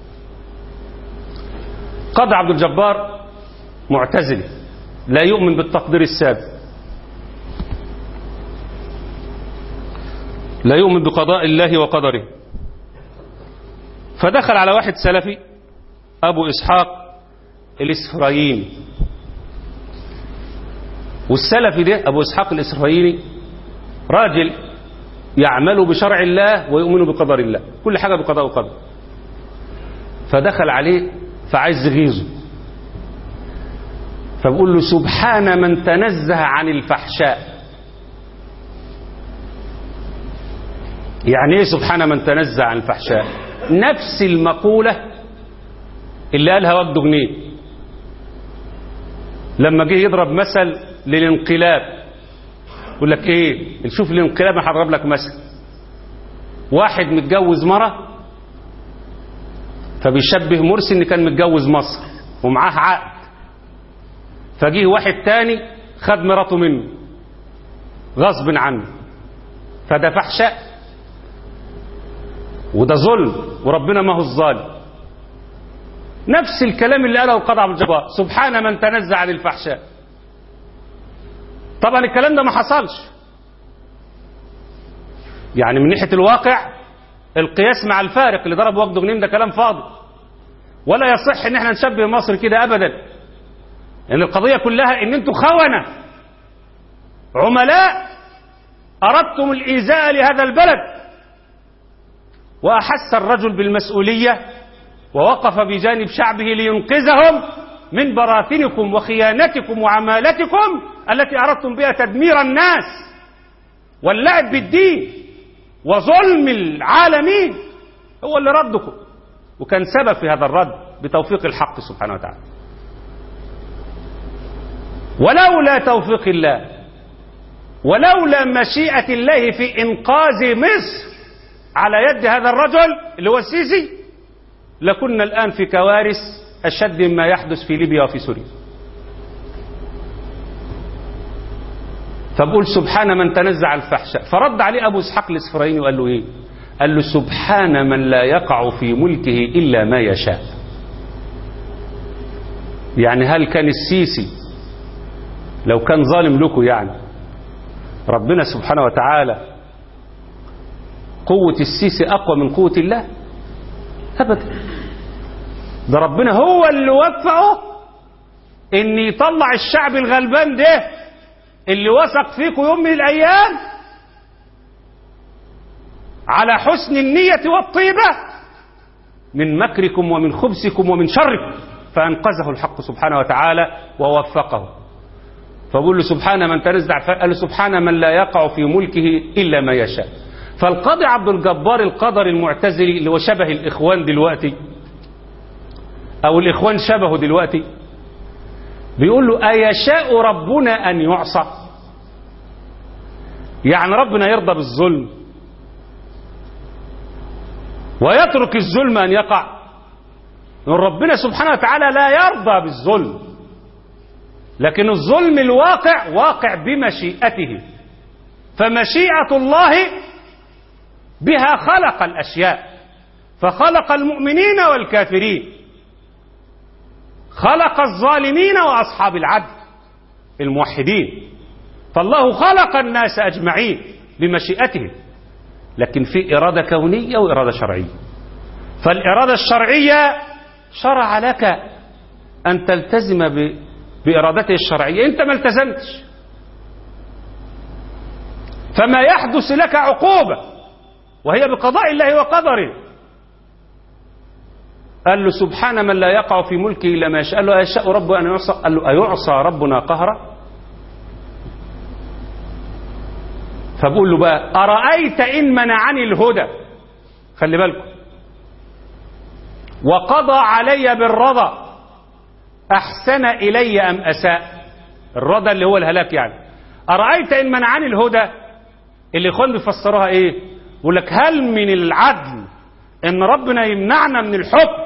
قاضي عبد الجبار معتزلي لا يؤمن بالتقدير السابق لا يؤمن بقضاء الله وقدره فدخل على واحد سلفي أبو إسحاق الإسفرايني والسلفي ده أبو إسحاق الإسرائيلي راجل يعمل بشرع الله ويؤمن بقدر الله كل حاجة بقضاء وقدر فدخل عليه فعايز يغيظه فبقول له سبحان من تنزه عن الفحشاء يعني ايه سبحان من تنزه عن الفحشاء نفس المقولة اللي قالها وجد جنيه لما جه يضرب مثل للانقلاب يقول لك ايه شوف الانقلاب انا هضرب لك مثل واحد متجوز مره فبيشبه مرسي ان كان متجوز مصر ومعاه عقد فجيه واحد تاني خد مراته منه غصب عنه فده فحشاء وده ظلم وربنا ما هو الظالم نفس الكلام اللي قاله القضاء عبد الجبار سبحان من تنزع عن الفحشاء طبعا الكلام ده ما حصلش يعني من ناحيه الواقع القياس مع الفارق اللي ضرب وجد غنيم ده كلام فاضي ولا يصح ان احنا نشبه مصر كده ابدا لان يعني القضيه كلها ان انتم خونه عملاء اردتم الايذاء لهذا البلد واحس الرجل بالمسؤوليه ووقف بجانب شعبه لينقذهم من براثنكم وخيانتكم وعمالتكم التي اردتم بها تدمير الناس واللعب بالدين وظلم العالمين هو اللي ردكم وكان سبب في هذا الرد بتوفيق الحق سبحانه وتعالى ولولا توفيق الله ولولا مشيئة الله في إنقاذ مصر على يد هذا الرجل اللي هو السيسي لكنا الآن في كوارث أشد مما يحدث في ليبيا وفي سوريا فبقول سبحان من تنزع الفحشاء فرد عليه أبو إسحاق الإسفرايني وقال له إيه قال له سبحان من لا يقع في ملكه إلا ما يشاء يعني هل كان السيسي لو كان ظالم لكم يعني ربنا سبحانه وتعالى قوة السيسي أقوى من قوة الله أبدا ده ربنا هو اللي وفقه ان يطلع الشعب الغلبان ده اللي وثق فيكم يوم من الايام على حسن النية والطيبة من مكركم ومن خبثكم ومن شركم فأنقذه الحق سبحانه وتعالى ووفقه فبقول له سبحان من تنزع قال له سبحان من لا يقع في ملكه إلا ما يشاء فالقاضي عبد الجبار القدر المعتزلي اللي هو شبه الإخوان دلوقتي أو الإخوان شبهه دلوقتي بيقول له أيشاء ربنا أن يعصى يعني ربنا يرضى بالظلم ويترك الظلم أن يقع من ربنا سبحانه وتعالى لا يرضى بالظلم لكن الظلم الواقع واقع بمشيئته فمشيئة الله بها خلق الأشياء فخلق المؤمنين والكافرين خلق الظالمين وأصحاب العدل الموحدين فالله خلق الناس أجمعين بمشيئته لكن في إرادة كونية وإرادة شرعية فالإرادة الشرعية شرع لك أن تلتزم بإرادته الشرعية أنت ما التزمتش فما يحدث لك عقوبة وهي بقضاء الله وقدره قال له سبحان من لا يقع في ملكه إلا ما يشاء قال له أيشاء رب أن يعصى قال له أيعصى ربنا قهرا فبقول له بقى أرأيت إن منعني الهدى خلي بالكم وقضى علي بالرضا أحسن إلي أم أساء الرضا اللي هو الهلاك يعني أرأيت إن منعني الهدى اللي إخوان بيفسروها إيه يقول لك هل من العدل إن ربنا يمنعنا من الحكم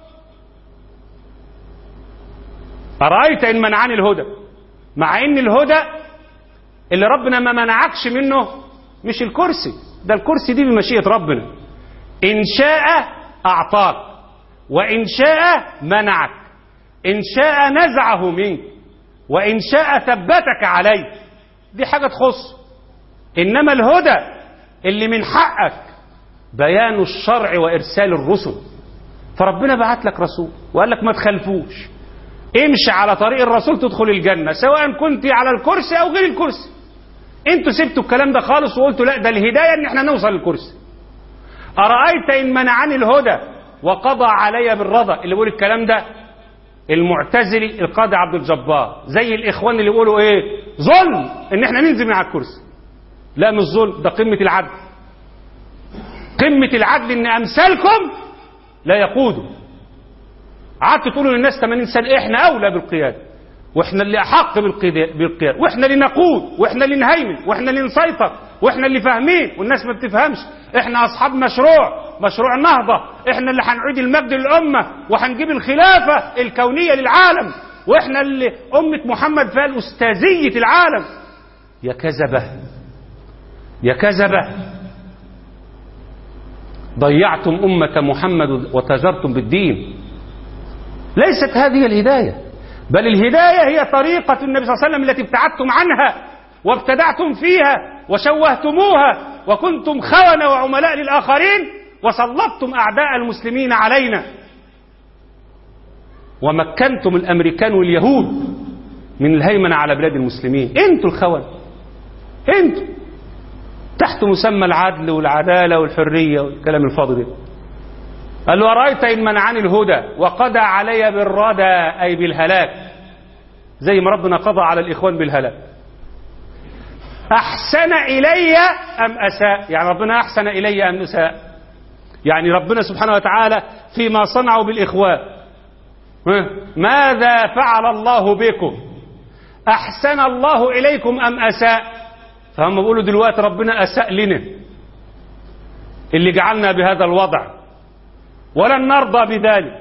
أرأيت إن منعني الهدى مع إن الهدى اللي ربنا ما منعكش منه مش الكرسي ده الكرسي دي بمشيئة ربنا إن شاء أعطاك وإن شاء منعك إن شاء نزعه منك وإن شاء ثبتك عليه دي حاجة تخص إنما الهدى اللي من حقك بيان الشرع وإرسال الرسل فربنا بعت لك رسول وقال لك ما تخلفوش امشي على طريق الرسول تدخل الجنة سواء كنت على الكرسي أو غير الكرسي انتوا سبتوا الكلام ده خالص وقلتوا لا ده الهداية ان احنا نوصل للكرسي أرأيت إن منعني الهدى وقضى علي بالرضا اللي بيقول الكلام ده المعتزلي القاضي عبد الجبار زي الإخوان اللي بيقولوا إيه ظلم إن احنا ننزل من على الكرسي لا مش ظلم ده قمة العدل قمة العدل إن أمثالكم لا يقودوا قعدتوا تقولوا للناس 80 سنة احنا أولى بالقيادة واحنا اللي أحق بالقيادة واحنا اللي نقود واحنا اللي نهيمن واحنا اللي نسيطر واحنا اللي فاهمين والناس ما بتفهمش احنا أصحاب مشروع مشروع النهضة احنا اللي هنعيد المجد للأمة وهنجيب الخلافة الكونية للعالم واحنا اللي أمة محمد فيها الأستاذية العالم يا كذبة يا كذبة ضيعتم أمة محمد وتجرتم بالدين ليست هذه الهداية بل الهداية هي طريقة النبي صلى الله عليه وسلم التي ابتعدتم عنها وابتدعتم فيها وشوهتموها وكنتم خونة وعملاء للآخرين وسلطتم أعداء المسلمين علينا ومكنتم الأمريكان واليهود من الهيمنة على بلاد المسلمين انتوا الخونة انتوا تحت مسمى العدل والعدالة والحرية والكلام الفاضي ده قال له أرأيت إن منعني الهدى وقضى علي بالردى أي بالهلاك زي ما ربنا قضى على الإخوان بالهلاك أحسن إلي أم أساء يعني ربنا أحسن إلي أم أساء يعني ربنا سبحانه وتعالى فيما صنعوا بالإخوان ماذا فعل الله بكم أحسن الله إليكم أم أساء فهم بيقولوا دلوقتي ربنا أساء لنا اللي جعلنا بهذا الوضع ولن نرضى بذلك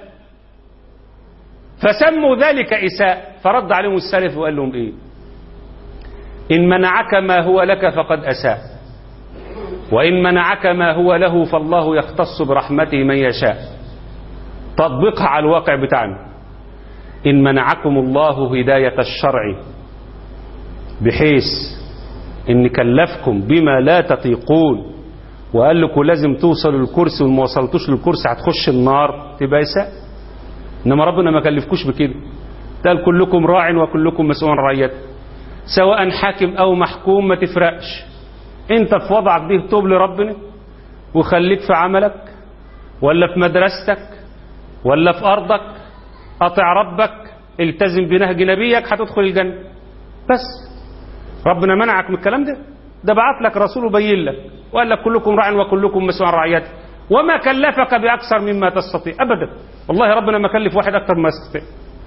فسموا ذلك إساء فرد عليهم السلف وقال لهم إيه إن منعك ما هو لك فقد أساء وإن منعك ما هو له فالله يختص برحمته من يشاء تطبيقها على الواقع بتاعنا إن منعكم الله هداية الشرع بحيث إن كلفكم بما لا تطيقون وقال لكم لازم توصلوا للكرسي وما وصلتوش للكرسي هتخش النار تبقى يساء انما ربنا ما كلفكوش بكده قال كلكم راع وكلكم مسؤول عن رعيته سواء حاكم او محكوم ما تفرقش انت في وضعك دي توب لربنا وخليك في عملك ولا في مدرستك ولا في ارضك اطع ربك التزم بنهج نبيك هتدخل الجنه بس ربنا منعك من الكلام ده ده بعت لك رسول وبين لك وقال لك كلكم راع وكلكم مسؤول عن رعيته وما كلفك بأكثر مما تستطيع أبدا والله ربنا ما كلف واحد أكثر مما يستطيع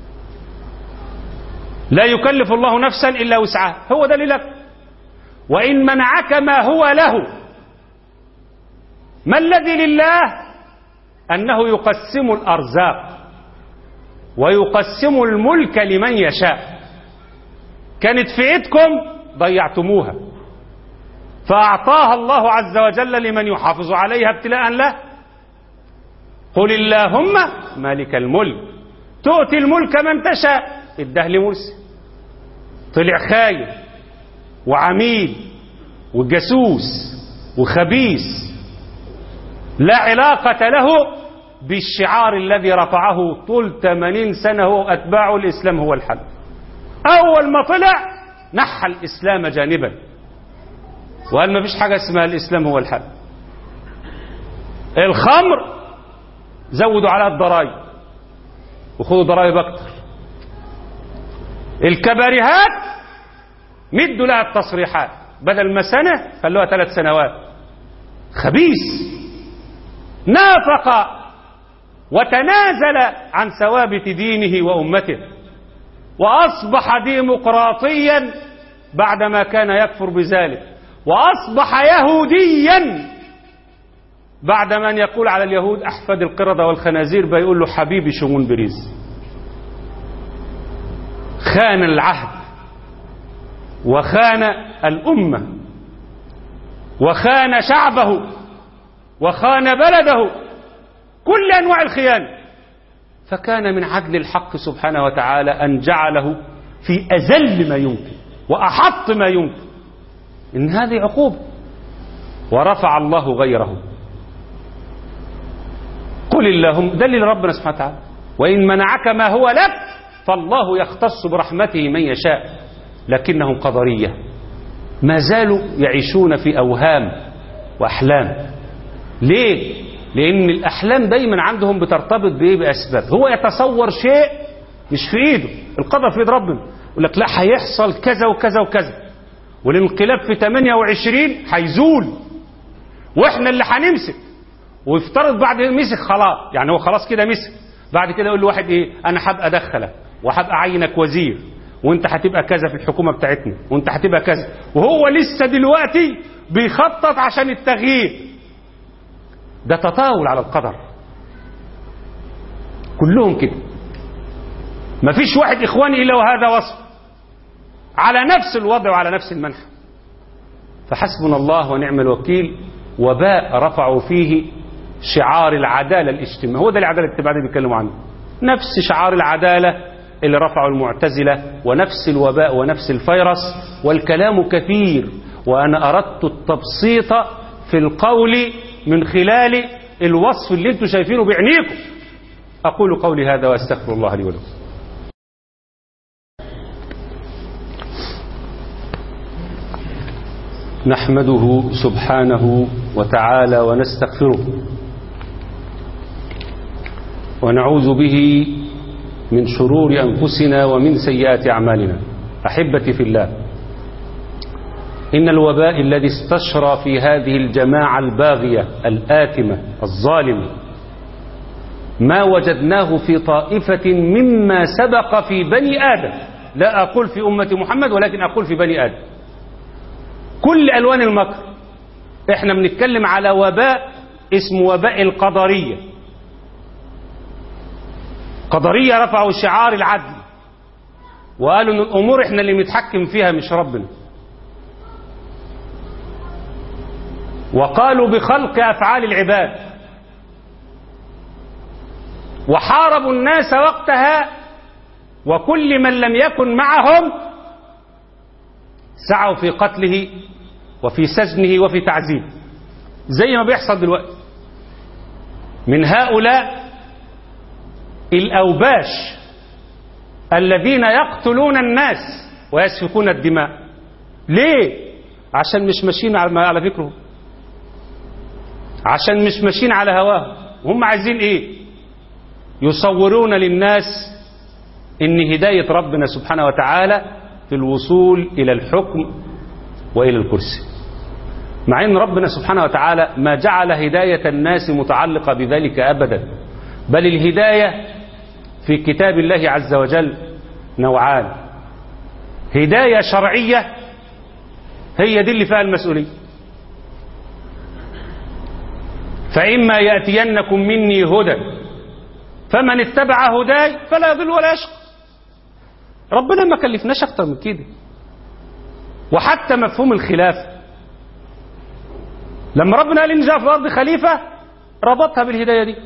لا يكلف الله نفسا إلا وسعها هو ده لك وإن منعك ما هو له ما الذي لله أنه يقسم الأرزاق ويقسم الملك لمن يشاء كانت في ايدكم ضيعتموها فأعطاها الله عز وجل لمن يحافظ عليها ابتلاء له قل اللهم مالك الملك تؤتي الملك من تشاء اداه لمرسي طلع خاين وعميل وجاسوس وخبيث لا علاقة له بالشعار الذي رفعه طول 80 سنة هو أتباعه الإسلام هو الحل أول ما طلع نحى الإسلام جانبا وقال ما فيش حاجة اسمها الإسلام هو الحل الخمر زودوا عليها الضرائب وخدوا ضرائب أكتر الكباريهات مدوا لها التصريحات بدل ما سنة خلوها ثلاث سنوات خبيث نافق وتنازل عن ثوابت دينه وأمته وأصبح ديمقراطيا بعدما كان يكفر بذلك وأصبح يهوديا بعد ما أن يقول على اليهود أحفد القردة والخنازير بيقول له حبيبي شمون بريز خان العهد وخان الأمة وخان شعبه وخان بلده كل أنواع الخيانة فكان من عدل الحق سبحانه وتعالى أن جعله في أزل ما يمكن وأحط ما يمكن إن هذه عقوبة ورفع الله غيره قل اللهم دلل ربنا سبحانه وتعالى وإن منعك ما هو لك فالله يختص برحمته من يشاء لكنهم قدرية ما زالوا يعيشون في أوهام وأحلام ليه؟ لأن الأحلام دايما عندهم بترتبط بإيه بأسباب هو يتصور شيء مش في إيده القدر في إيد ربنا يقول لك لا هيحصل كذا وكذا وكذا والانقلاب في 28 هيزول واحنا اللي هنمسك ويفترض بعد مسك خلاص يعني هو خلاص كده مسك بعد كده يقول لواحد ايه انا هبقى ادخلك وهبقى اعينك وزير وانت هتبقى كذا في الحكومه بتاعتنا وانت هتبقى كذا وهو لسه دلوقتي بيخطط عشان التغيير ده تطاول على القدر كلهم كده مفيش واحد اخواني الا وهذا وصف على نفس الوضع وعلى نفس المنحى فحسبنا الله ونعم الوكيل وباء رفعوا فيه شعار العدالة الاجتماعية هو ده العدالة الاجتماعية اللي بيتكلموا عنه نفس شعار العدالة اللي رفعوا المعتزلة ونفس الوباء ونفس الفيروس والكلام كثير وأنا أردت التبسيط في القول من خلال الوصف اللي انتم شايفينه بعينيكم أقول قولي هذا وأستغفر الله لي ولكم نحمده سبحانه وتعالى ونستغفره ونعوذ به من شرور أنفسنا ومن سيئات أعمالنا أحبتي في الله إن الوباء الذي استشرى في هذه الجماعة الباغية الآثمة الظالمة ما وجدناه في طائفة مما سبق في بني آدم لا أقول في أمة محمد ولكن أقول في بني آدم كل ألوان المكر احنا بنتكلم على وباء اسمه وباء القدرية قدرية رفعوا شعار العدل وقالوا ان الامور احنا اللي بنتحكم فيها مش ربنا وقالوا بخلق افعال العباد وحاربوا الناس وقتها وكل من لم يكن معهم سعوا في قتله وفي سجنه وفي تعذيبه زي ما بيحصل دلوقتي من هؤلاء الأوباش الذين يقتلون الناس ويسفكون الدماء ليه عشان مش ماشيين على فكرهم عشان مش ماشيين على هواهم هم عايزين ايه يصورون للناس ان هداية ربنا سبحانه وتعالى في الوصول الى الحكم والى الكرسي مع ان ربنا سبحانه وتعالى ما جعل هداية الناس متعلقة بذلك ابدا بل الهداية في كتاب الله عز وجل نوعان هداية شرعية هي دي اللي فيها المسؤولية فإما يأتينكم مني هدى فمن اتبع هداي فلا يضل ولا يشقى ربنا ما كلفناش أكتر من كده وحتى مفهوم الخلافة لما ربنا قال إن جاء في الأرض خليفة ربطها بالهداية دي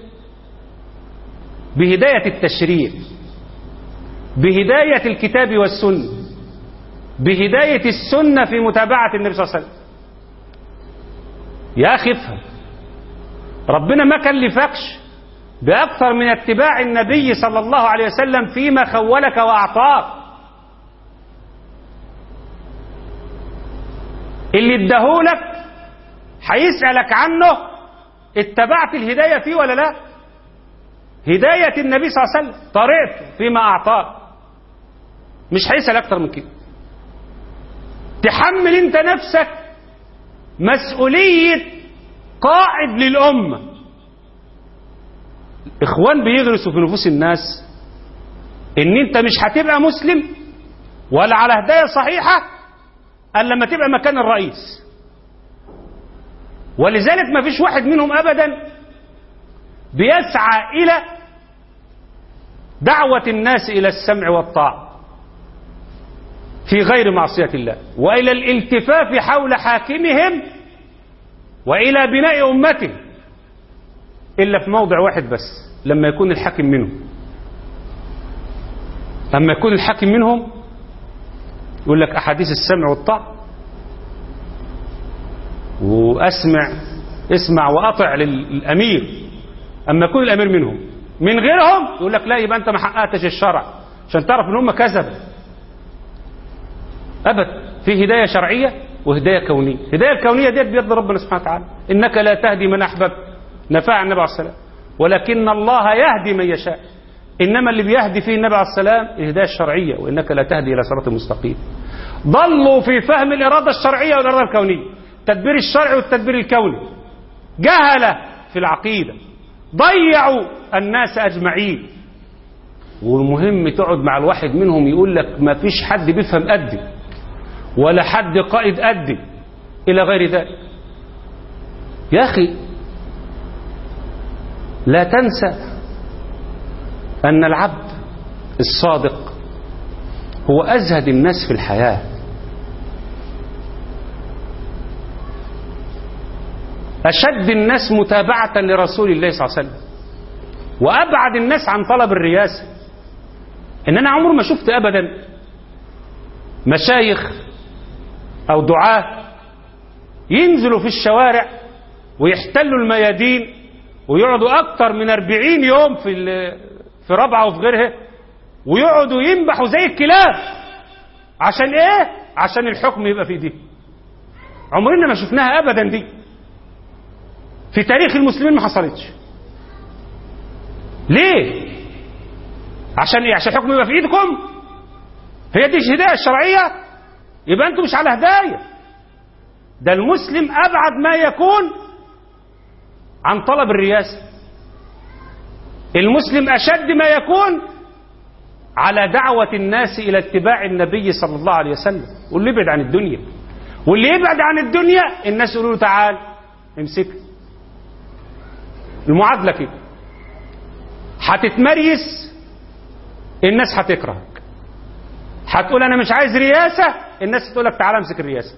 بهداية التشريع بهداية الكتاب والسنة بهداية السنة في متابعة النبي صلى الله عليه وسلم يا أخي افهم ربنا ما كلفكش بأكثر من اتباع النبي صلى الله عليه وسلم فيما خولك وأعطاك اللي اداهولك هيسألك عنه اتبعت الهداية فيه ولا لا هداية النبي صلى الله عليه وسلم طريقته فيما أعطاك مش هيسأل أكتر من كده تحمل أنت نفسك مسؤولية قائد للأمة إخوان بيغرسوا في نفوس الناس إن أنت مش هتبقى مسلم ولا على هداية صحيحة الا لما تبقى مكان الرئيس ولذلك ما فيش واحد منهم ابدا بيسعى الى دعوة الناس الى السمع والطاعة في غير معصية الله والى الالتفاف حول حاكمهم والى بناء امته الا في موضع واحد بس لما يكون الحاكم منهم لما يكون الحاكم منهم يقول لك أحاديث السمع والطاعة وأسمع اسمع وأطع للأمير أما يكون الأمير منهم من غيرهم يقول لك لا يبقى أنت ما حققتش الشرع عشان تعرف إن هم كذبوا أبد في هداية شرعية وهداية كونية الهداية الكونية ديت بيد ربنا سبحانه وتعالى إنك لا تهدي من أحببت نفع النبي عليه السلام ولكن الله يهدي من يشاء إنما اللي بيهدي فيه النبي عليه السلام الهداية الشرعية وإنك لا تهدي إلى صراط مستقيم ضلوا في فهم الإرادة الشرعية والإرادة الكونية التدبير الشرعي والتدبير الكوني جهل في العقيدة ضيعوا الناس أجمعين والمهم تقعد مع الواحد منهم يقول لك ما فيش حد بيفهم قدي ولا حد قائد قدي إلى غير ذلك يا أخي لا تنسى أن العبد الصادق هو أزهد الناس في الحياة أشد الناس متابعة لرسول الله صلى الله عليه وسلم وأبعد الناس عن طلب الرياسة إن أنا عمر ما شفت أبدا مشايخ أو دعاة ينزلوا في الشوارع ويحتلوا الميادين ويقعدوا أكتر من أربعين يوم في في رابعة وفي غيرها ويقعدوا ينبحوا زي الكلاب عشان ايه عشان الحكم يبقى في ايديه عمرنا ما شفناها ابدا دي في تاريخ المسلمين ما حصلتش ليه عشان ايه عشان الحكم يبقى في ايدكم هي دي الهدايه الشرعيه يبقى انتم مش على هدايه ده المسلم ابعد ما يكون عن طلب الرياسه المسلم اشد ما يكون على دعوة الناس إلى اتباع النبي صلى الله عليه وسلم واللي يبعد عن الدنيا واللي يبعد عن الدنيا الناس يقولوا له تعال امسك المعادلة كده هتتمريس الناس هتكرهك هتقول أنا مش عايز رياسة الناس تقول لك تعال امسك الرياسة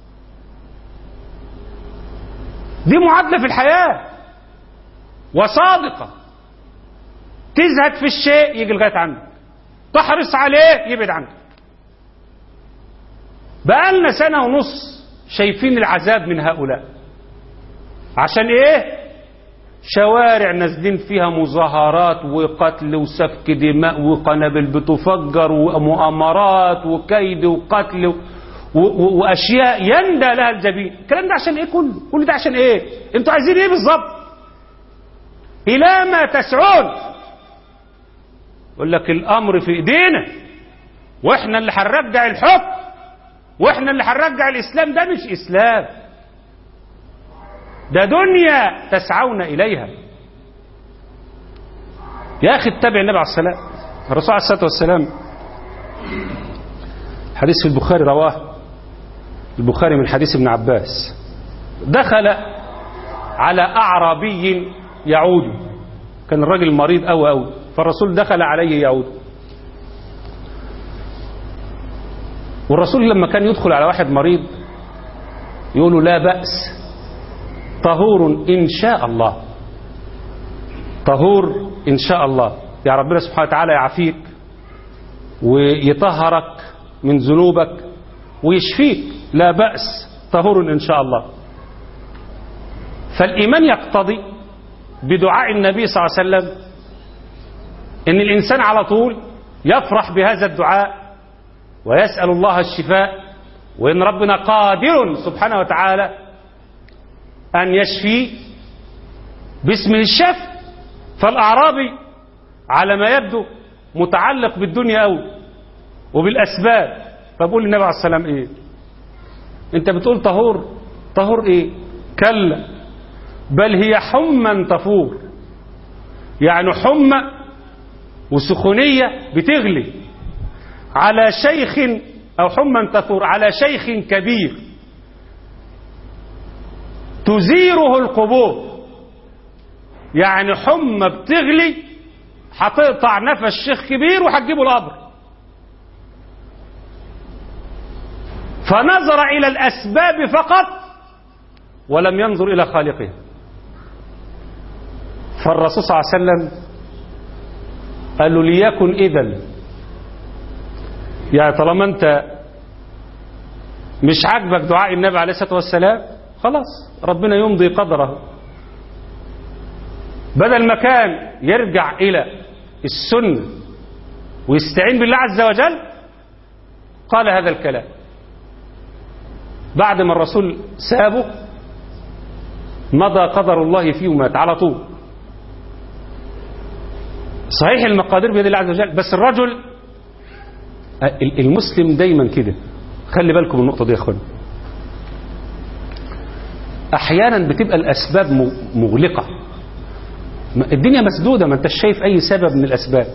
دي معادلة في الحياة وصادقة تزهد في الشيء يجي لغاية عندك تحرص عليه يبعد عنك بقالنا سنة ونص شايفين العذاب من هؤلاء عشان ايه شوارع نازلين فيها مظاهرات وقتل وسفك دماء وقنابل بتفجر ومؤامرات وكيد وقتل و... و... واشياء يندى لها الجبين الكلام ده عشان ايه كله كل ده عشان ايه انتوا عايزين ايه بالظبط الى ما تسعون يقول لك الامر في ايدينا واحنا اللي هنرجع الحكم واحنا اللي هنرجع الاسلام ده مش اسلام ده دنيا تسعون اليها يا اخي اتبع النبي عليه السلام الرسول عليه الصلاه والسلام حديث في البخاري رواه البخاري من حديث ابن عباس دخل على اعرابي يعود كان الراجل مريض قوي قوي فالرسول دخل عليه يعود والرسول لما كان يدخل على واحد مريض يقول له لا بأس طهور إن شاء الله طهور إن شاء الله يا ربنا سبحانه وتعالى يعافيك ويطهرك من ذنوبك ويشفيك لا بأس طهور إن شاء الله فالإيمان يقتضي بدعاء النبي صلى الله عليه وسلم ان الانسان على طول يفرح بهذا الدعاء ويسال الله الشفاء وإن ربنا قادر سبحانه وتعالى أن يشفي باسمه الشف فالأعرابي على ما يبدو متعلق بالدنيا أوي وبالأسباب فبقول النبي عليه السلام إيه أنت بتقول طهور طهور إيه كلا بل هي حمى تفور يعني حمى وسخونية بتغلي على شيخ أو حمى تثور على شيخ كبير تزيره القبور يعني حمى بتغلي هتقطع نفس شيخ كبير وهتجيبه القبر فنظر إلى الأسباب فقط ولم ينظر إلى خالقه فالرسول صلى الله عليه وسلم قال له ليكن إذن يعني طالما أنت مش عاجبك دعاء النبي عليه الصلاة والسلام خلاص ربنا يمضي قدره بدل ما كان يرجع إلى السنة ويستعين بالله عز وجل قال هذا الكلام بعد ما الرسول سابه مضى قدر الله فيه ومات على طول صحيح المقادير بيد الله عز وجل بس الرجل المسلم دايما كده خلي بالكم من النقطة دي يا اخوان احيانا بتبقى الاسباب مغلقة الدنيا مسدودة ما انت شايف اي سبب من الاسباب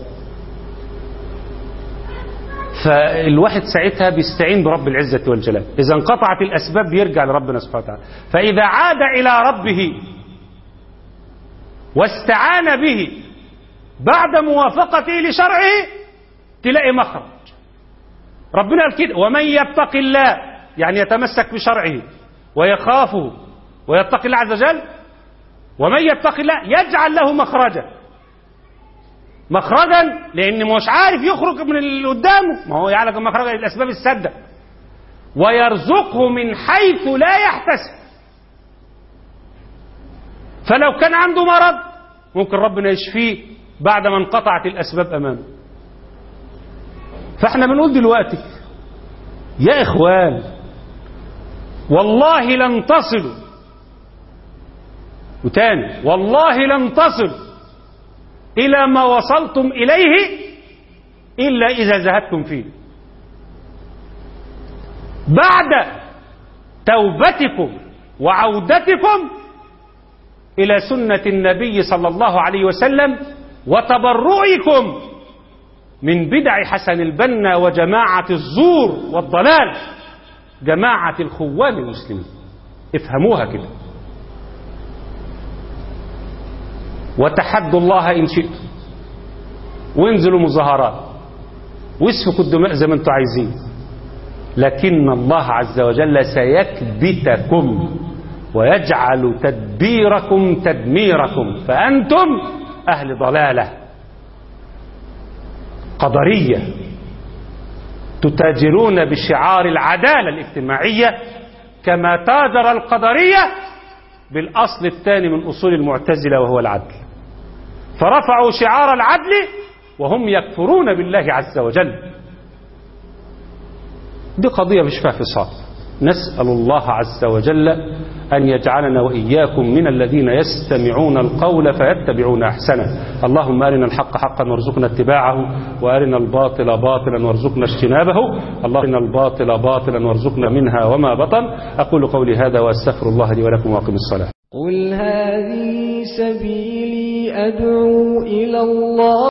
فالواحد ساعتها بيستعين برب العزة والجلال إذا انقطعت الأسباب بيرجع لربنا سبحانه وتعالى فإذا عاد إلى ربه واستعان به بعد موافقته لشرعه تلاقي مخرج ربنا قال كده ومن يتق الله يعني يتمسك بشرعه ويخافه ويتقي الله عز وجل ومن يتق الله يجعل له مخرجا مخرجا لان مش عارف يخرج من اللي قدامه ما هو يعلم مخرجا للاسباب السادة ويرزقه من حيث لا يحتسب فلو كان عنده مرض ممكن ربنا يشفيه بعد ما انقطعت الاسباب امامه فاحنا بنقول دلوقتي يا اخوان والله لن تصلوا وتاني والله لن تصلوا إلى ما وصلتم إليه إلا إذا زهدتم فيه بعد توبتكم وعودتكم إلى سنة النبي صلى الله عليه وسلم وتبرؤكم من بدع حسن البنا وجماعة الزور والضلال جماعة الخوان المسلمين افهموها كده وتحدوا الله إن شئتم وانزلوا مظاهرات واسفكوا الدماء زي ما انتم عايزين لكن الله عز وجل سيكبتكم ويجعل تدبيركم تدميركم فأنتم أهل ضلالة قدرية تتاجرون بشعار العدالة الاجتماعية كما تاجر القدرية بالأصل الثاني من أصول المعتزلة وهو العدل فرفعوا شعار العدل وهم يكفرون بالله عز وجل دي قضية مش فيها فصال نسأل الله عز وجل أن يجعلنا وإياكم من الذين يستمعون القول فيتبعون أحسنه اللهم أرنا الحق حقا وارزقنا اتباعه وأرنا الباطل باطلا وارزقنا اجتنابه اللهم أرنا الباطل باطلا وارزقنا منها وما بطن أقول قولي هذا وأستغفر الله لي ولكم وأقم الصلاة قل هذه سبيلي أدعو إلى الله